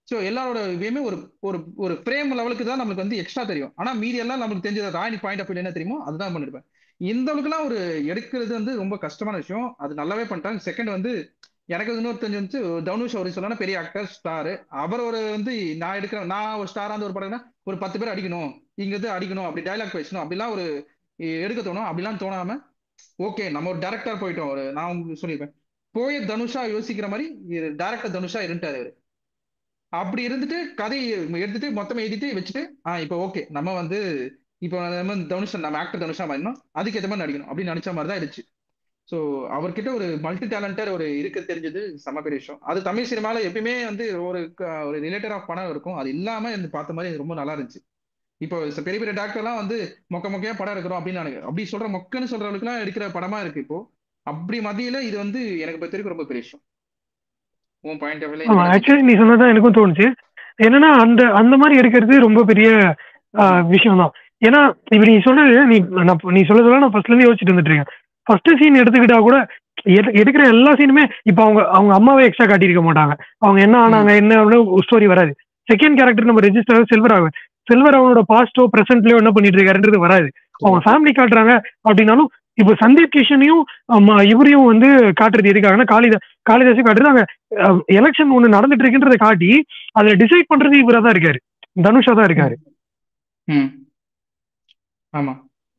ஸோ எல்லாரோட இதுவுமே ஒரு ஒரு ஒரு ஃப்ரேம் லெவலுக்கு தான் நம்மளுக்கு வந்து எக்ஸ்ட்ரா தெரியும் ஆனா மீதி எல்லாம் நம்மளுக்கு தெரிஞ்சது ராணி பாயிண்ட் ஆஃப் வியூ என்ன தெரியுமோ அதுதான் பண்ணிருப்பேன் இந்த அளவுக்குலாம் ஒரு எடுக்கிறது வந்து ரொம்ப கஷ்டமான விஷயம் அது நல்லாவே பண்ணிட்டாங்க செகண்ட் வந்து எனக்கு இன்னொரு தெரிஞ்சு வந்து தனுஷ் ஒரு சொல்லணும் பெரிய ஆக்டர் ஸ்டார் அவர் ஒரு வந்து நான் எடுக்கிறேன் நான் ஒரு ஸ்டாரா வந்து ஒரு படம்னா ஒரு பத்து பேர் அடிக்கணும் இங்க இருந்து அடிக்கணும் அப்படி டைலாக் பேசணும் அப்படிலாம் ஒரு எடுக்க தோணும் அப்படிலாம் தோணாம ஓகே நம்ம ஒரு டேரக்டர் போயிட்டோம் ஒரு நான் உங்களுக்கு சொல்லியிருப்பேன் போய் தனுஷா யோசிக்கிற மாதிரி டேரக்டர் தனுஷா இருந்துட்டாரு அவரு அப்படி இருந்துட்டு கதையை எடுத்துட்டு மொத்தமா எழுதிட்டு வச்சுட்டு ஆ இப்போ ஓகே நம்ம வந்து இப்போ நம்ம தனுஷ் நம்ம ஆக்டர் தனுஷா மாறினோம் அதுக்கு ஏற்ற மாதிரி நடிக்கணும் அப்படின்னு நினைச்ச மாதிரி தான் இருந்துச்சு ஸோ அவர்கிட்ட ஒரு மல்டி டேலண்டர் ஒரு இருக்கு தெரிஞ்சது செம்ம பெரிய விஷயம் அது தமிழ் சினிமால எப்பயுமே வந்து ஒரு க- ஒரு ரிலேட்டட் ஆஃப் படம் இருக்கும் அது இல்லாம இருந்து பார்த்த மாதிரி இது ரொம்ப நல்லா இருந்துச்சு இப்போ ச- பெரிய பெரிய டாக்டர்லாம் வந்து மொக்க மொக்கையா படம் எடுக்கிறோம் அப்படின்னு நினைக்கிறேன் அப்படி சொல்ற மொக்கன்னு சொல்ற அளவுக்குலாம் எடுக்கிற படமா இருக்கு இப்போ அப்படி மத்தியில இது வந்து எனக்கு பொறுத்த வரைக்கும் ரொம்ப பெரிய விஷயம் உன் பாயிண்ட் ஆஃப் ஆமா ஆக்சுவலி நீ சொன்னதான் எனக்கும் தோணுச்சு என்னன்னா அந்த அந்த மாதிரி எடுக்கிறது ரொம்ப பெரிய விஷயம் தான் ஏன்னா இப்ப நீ சொன்னது நீ நான் நீ சொல்ல சொல்ல நான் ஃபர்ஸ்ட்ல இருந்து யோசிச்சுட்டு வந்துட்டு இருக்கேன் ஃபர்ஸ்ட் சீன் எடுத்துக்கிட்டா கூட எடு- எடுக்கிற எல்லா சீனுமே இப்ப அவங்க அவங்க அம்மாவை எக்ஸ்ட்ரா காட்டியிருக்க மாட்டாங்க அவங்க என்ன ஆனாங்க என்ன ஸ்டோரி வராது செகண்ட் கேரக்டர் நம்ம ரெஜிஸ்டர் செல்வராகவன் செல்வராகவனோட பாஸ்டோ பிரசன்ட்லயோ என்ன பண்ணிட்டு இருக்காருன்றது வராது அவங்க ஃபேமிலி காட்டுறாங்க அப்படின்னாலும் இப்போ சந்தீப் கிஷனையும் ஆமா, இவரையும் வந்து காட்டுறது எதுக்காகன்னா காளிதா காளிதாசையும் காட்டுறது அங்க எலெக்ஷன் ஒண்ணு நடந்துட்டு இருக்குன்றதை காட்டி அதுல டிசைட் பண்றது இவரா தான் இருக்காரு தனுஷா தான் இருக்காரு ம் ஆமா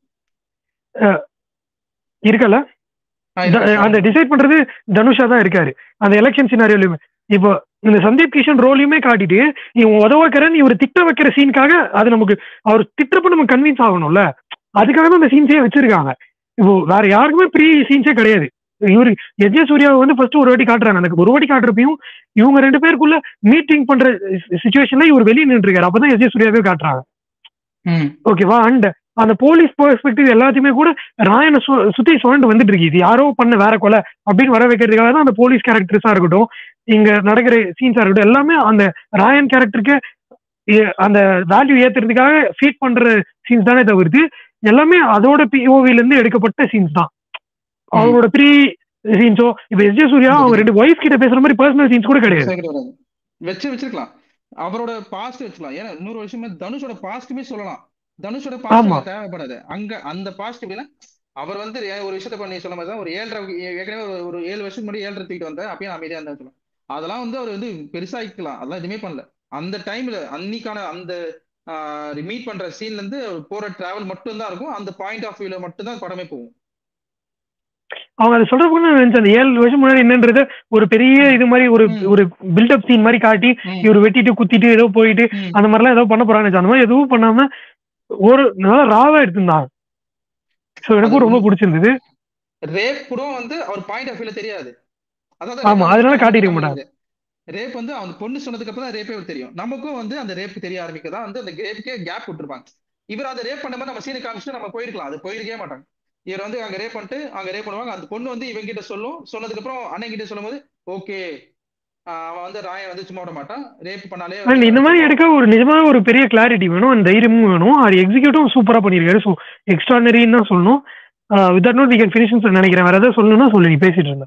இருக்கல ஆ, த- இருக்கு. அந்த டிசைட் பண்றது தனுஷா தான் இருக்காரு அந்த எலெக்ஷன் சினாரியோலயுமே இப்போ இந்த சந்தீப் கிஷன் ரோலையுமே காட்டிட்டு இவன் உதவக்கிறன்னு இவர் திட்ட வைக்கிற சீனுக்காக அது நமக்கு அவர் திட்டப்ப நம்ம கன்வின்ஸ் ஆகணும்ல அதுக்காக தான் அந்த சீன்ஸே வச்சிருக்காங்க இப்போ வேற யாருக்குமே ப்ரீ சீன்ஸே கிடையாது இவரு எஜ்ஜே சூர்யாவை வந்து ஃபர்ஸ்ட் ஒரு வாட்டி காட்டுறாங்க அந்த ஒரு வாட்டி காட்டுறப்பையும் இவங்க ரெண்டு பேருக்குள்ள மீட்டிங் பண்ற சுச்சுவேஷன்ல இவர் வெளியே நின்று இருக்காரு அப்பதான் எஜ்ஜே சூர்யாவே காட்டுறாங்க ம் ஓகேவா அண்ட் அந்த போலீஸ் பெர்ஸ்பெக்டிவ் எல்லாத்தையுமே கூட ராயனை சு- சுத்தி சுழண்டு வந்துட்டு இருக்கு இது யாரோ பண்ண வேற கொலை அப்படின்னு வர வைக்கிறதுக்காக தான் அந்த போலீஸ் கேரக்டர்ஸா இருக்கட்டும் இங்க நடக்கிற சீன்ஸா இருக்கட்டும் எல்லாமே அந்த ராயன் கேரக்டருக்கு அந்த வேல்யூ ஏத்துறதுக்காக ஃபீட் பண்ற சீன்ஸ் தானே தவிர்த்து எல்லாமே அதோட பிஓவில இருந்து எடுக்கப்பட்ட சீன்ஸ் தான் அவரோட ப்ரீ சீன்ஸோ இப்ப எஸ் ஜே சூர்யா அவங்க ரெண்டு ஒய்ஃப் கிட்ட பேசுற மாதிரி பர்சனல் சீன்ஸ் கூட கிடையாது சேர்க்கிட்டு வராது. வச்சு வச்சிருக்கலாம் அவரோட பாஸ்ட் வச்சுக்கலாம் ஏன்னா இன்னொரு விஷயமே தனுஷோட பாஸ்ட்டுமே சொல்லலாம் தனுஷோட ஆமா. பாஸ்ட் தேவைப்படாது அங்க அந்த பாஸ்ட் எப்படின்னா அவர் வந்து ஏ- ஒரு விஷயத்த பண்ணி சொல்ல மாதிரி தான் ஒரு ஏழரை ஏ- ஏற்கனவே ஒரு- ஒரு ஏழு வருஷம் முன்னாடி ஏழரை தூக்கிட்டு வந்தார் அப்பயும் நான் அமைதியா இருந்தா சொல்லலாம் அதெல்லாம் வந்து அவர் வந்து பெருசாக்கிக்கலாம் அதெல்லாம் எதுவுமே பண்ணல அந்த டைம்ல அன்னைக்கான அந்த மீட் பண்ற சீன்ல இருந்து அவர் போற டிராவல் மட்டும் தான் இருக்கும் அந்த பாயிண்ட் ஆஃப் வியூல மட்டும் தான் படமே போகும் அவங்க அதை சொல்றதுக்கு நான் நினைச்சேன் அந்த ஏழு வருஷம் முன்னாடி என்னன்றது ஒரு பெரிய இது மாதிரி ஒரு ம். ஒரு பில்டப் சீன் மாதிரி காட்டி ம், இவர் வெட்டிட்டு குத்திட்டு ஏதோ போயிட்டு ம். அந்த மாதிரிலாம் ஏதோ பண்ண போறான்னு அந்த மாதிரி எதுவும் பண்ணாம ஒரு நல்லா ராவா எடுத்திருந்தாங்க ஸோ எனக்கும் ரொம்ப பிடிச்சிருந்தது ரேப் கூட வந்து அவர் பாயிண்ட் ஆஃப் வியூல தெரியாது ஆமா, அதனால காட்டியிருக்க மாட்டாங்க. ரேப் வந்து அவன் பொண்ணு சொன்னதுக்கு அப்புறம் தான் ரேப்பே தெரியும் நமக்கும் வந்து அந்த ரேப் தெரிய ஆரம்பிக்கதா வந்து அந்த ரேப்புக்கே கேப் விட்டுருப்பாங்க இவர் அந்த ரேப் பண்ண மாதிரி நம்ம சீனை காமிச்சுட்டு நம்ம போயிருக்கலாம் அது போயிருக்கவே மாட்டாங்க இவர் வந்து அங்க ரேப் பண்ணிட்டு அங்க ரேப் பண்ணுவாங்க அந்த பொண்ணு வந்து இவங்க கிட்ட சொல்லும் சொன்னதுக்கு அப்புறம் அண்ணன் கிட்ட சொல்லும்போது ஓகே அவன் வந்து ராயன் வந்து சும்மா விட மாட்டான் ரேப் பண்ணாலே அண்ட் இந்த மாதிரி எடுக்க ஒரு நிஜமா ஒரு பெரிய கிளாரிட்டி வேணும் அந்த தைரியமும் வேணும் அது எக்ஸிக்யூட்டும் சூப்பரா பண்ணிருக்காரு ஸோ எக்ஸ்ட்ரானரின்னு தான் சொல்லணும் with note we can finish நினைக்கிறேன் வேற ஏதாவது சொல்லணும்னா சொல்லு நீ பேசிட்டு இருந்தேன்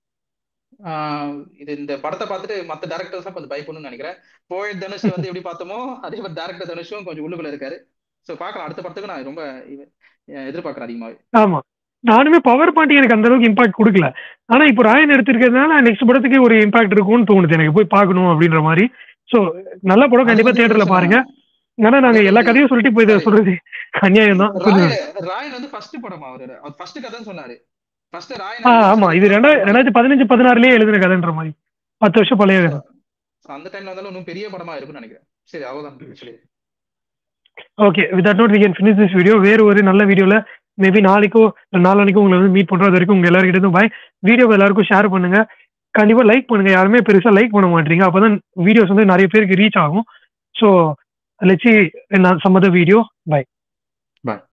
ஆஹ் இது இந்த படத்தை பார்த்துட்டு மத்த டேரக்டர்ஸ் கொஞ்சம் பயப்படணும்னு நினைக்கிறேன் போயட் தனுஷ் வந்து எப்படி பார்த்தோமோ அதே மாதிரி டேரக்டர் தனுஷும் கொஞ்சம் உள்ளுக்குள்ள இருக்காரு சோ பார்க்கலாம் அடுத்த படத்துக்கு நான் ரொம்ப இவ- எதிர்பார்க்கறேன் அதிகமாவே ஆமா நானுமே பவர் பாண்டி எனக்கு அந்த அளவுக்கு இம்பாக்ட் கொடுக்கல ஆனா இப்போ ராயன் எடுத்திருக்கிறதுனால நெக்ஸ்ட் படத்துக்கு ஒரு இம்பாக்ட் இருக்கும்னு தோணுது எனக்கு போய் பார்க்கணும் அப்படின்ற மாதிரி ஸோ நல்ல படம் கண்டிப்பா அது வந்து தியேட்டர்ல என்ன பாருங்க ஆனா நாங்க எல்லா கதையும் சொல்லிட்டு இப்போ இதை சொல்றது அநியாயம் தான் ராயன் ராயன் வந்து ஃபர்ஸ்ட் படமா அவரு அவர் ஃபர்ஸ்ட் கதைன்னு சொன்னாரு ஃபர்ஸ்ட் ராயன் ஆ ஆமா இது ரெண்டாயிரம் ரெண்டாயிரத்தி பதினஞ்சு பதினாறுலயே எழுதின கதைன்ற மாதிரி பத்து வருஷம் பழைய கதை அந்த டைம்ல வந்தாலும் இன்னும் பெரிய படமா இருக்கும்னு நினைக்கிறேன் சரி அவ்வளவுதான் சொல்லி okay with that note we can finish this video வேறு ஒரு நல்ல வீடியோல மேபி நாளைக்கோ இல்ல நாளானிக்கோ உங்களை வந்து மீட் பண்றோம் அது வரைக்கும் உங்க எல்லாருக்கிட்டும் பாய் வீடியோ எல்லாருக்கும் ஷேர் பண்ணுங்க கண்டிப்பா லைக் பண்ணுங்க யாருமே பெருசா லைக் பண்ண மாட்டீங்க அப்பதான் வீடியோஸ் வந்து நிறைய பேருக்கு ரீச் ஆகும் so let's see some other video by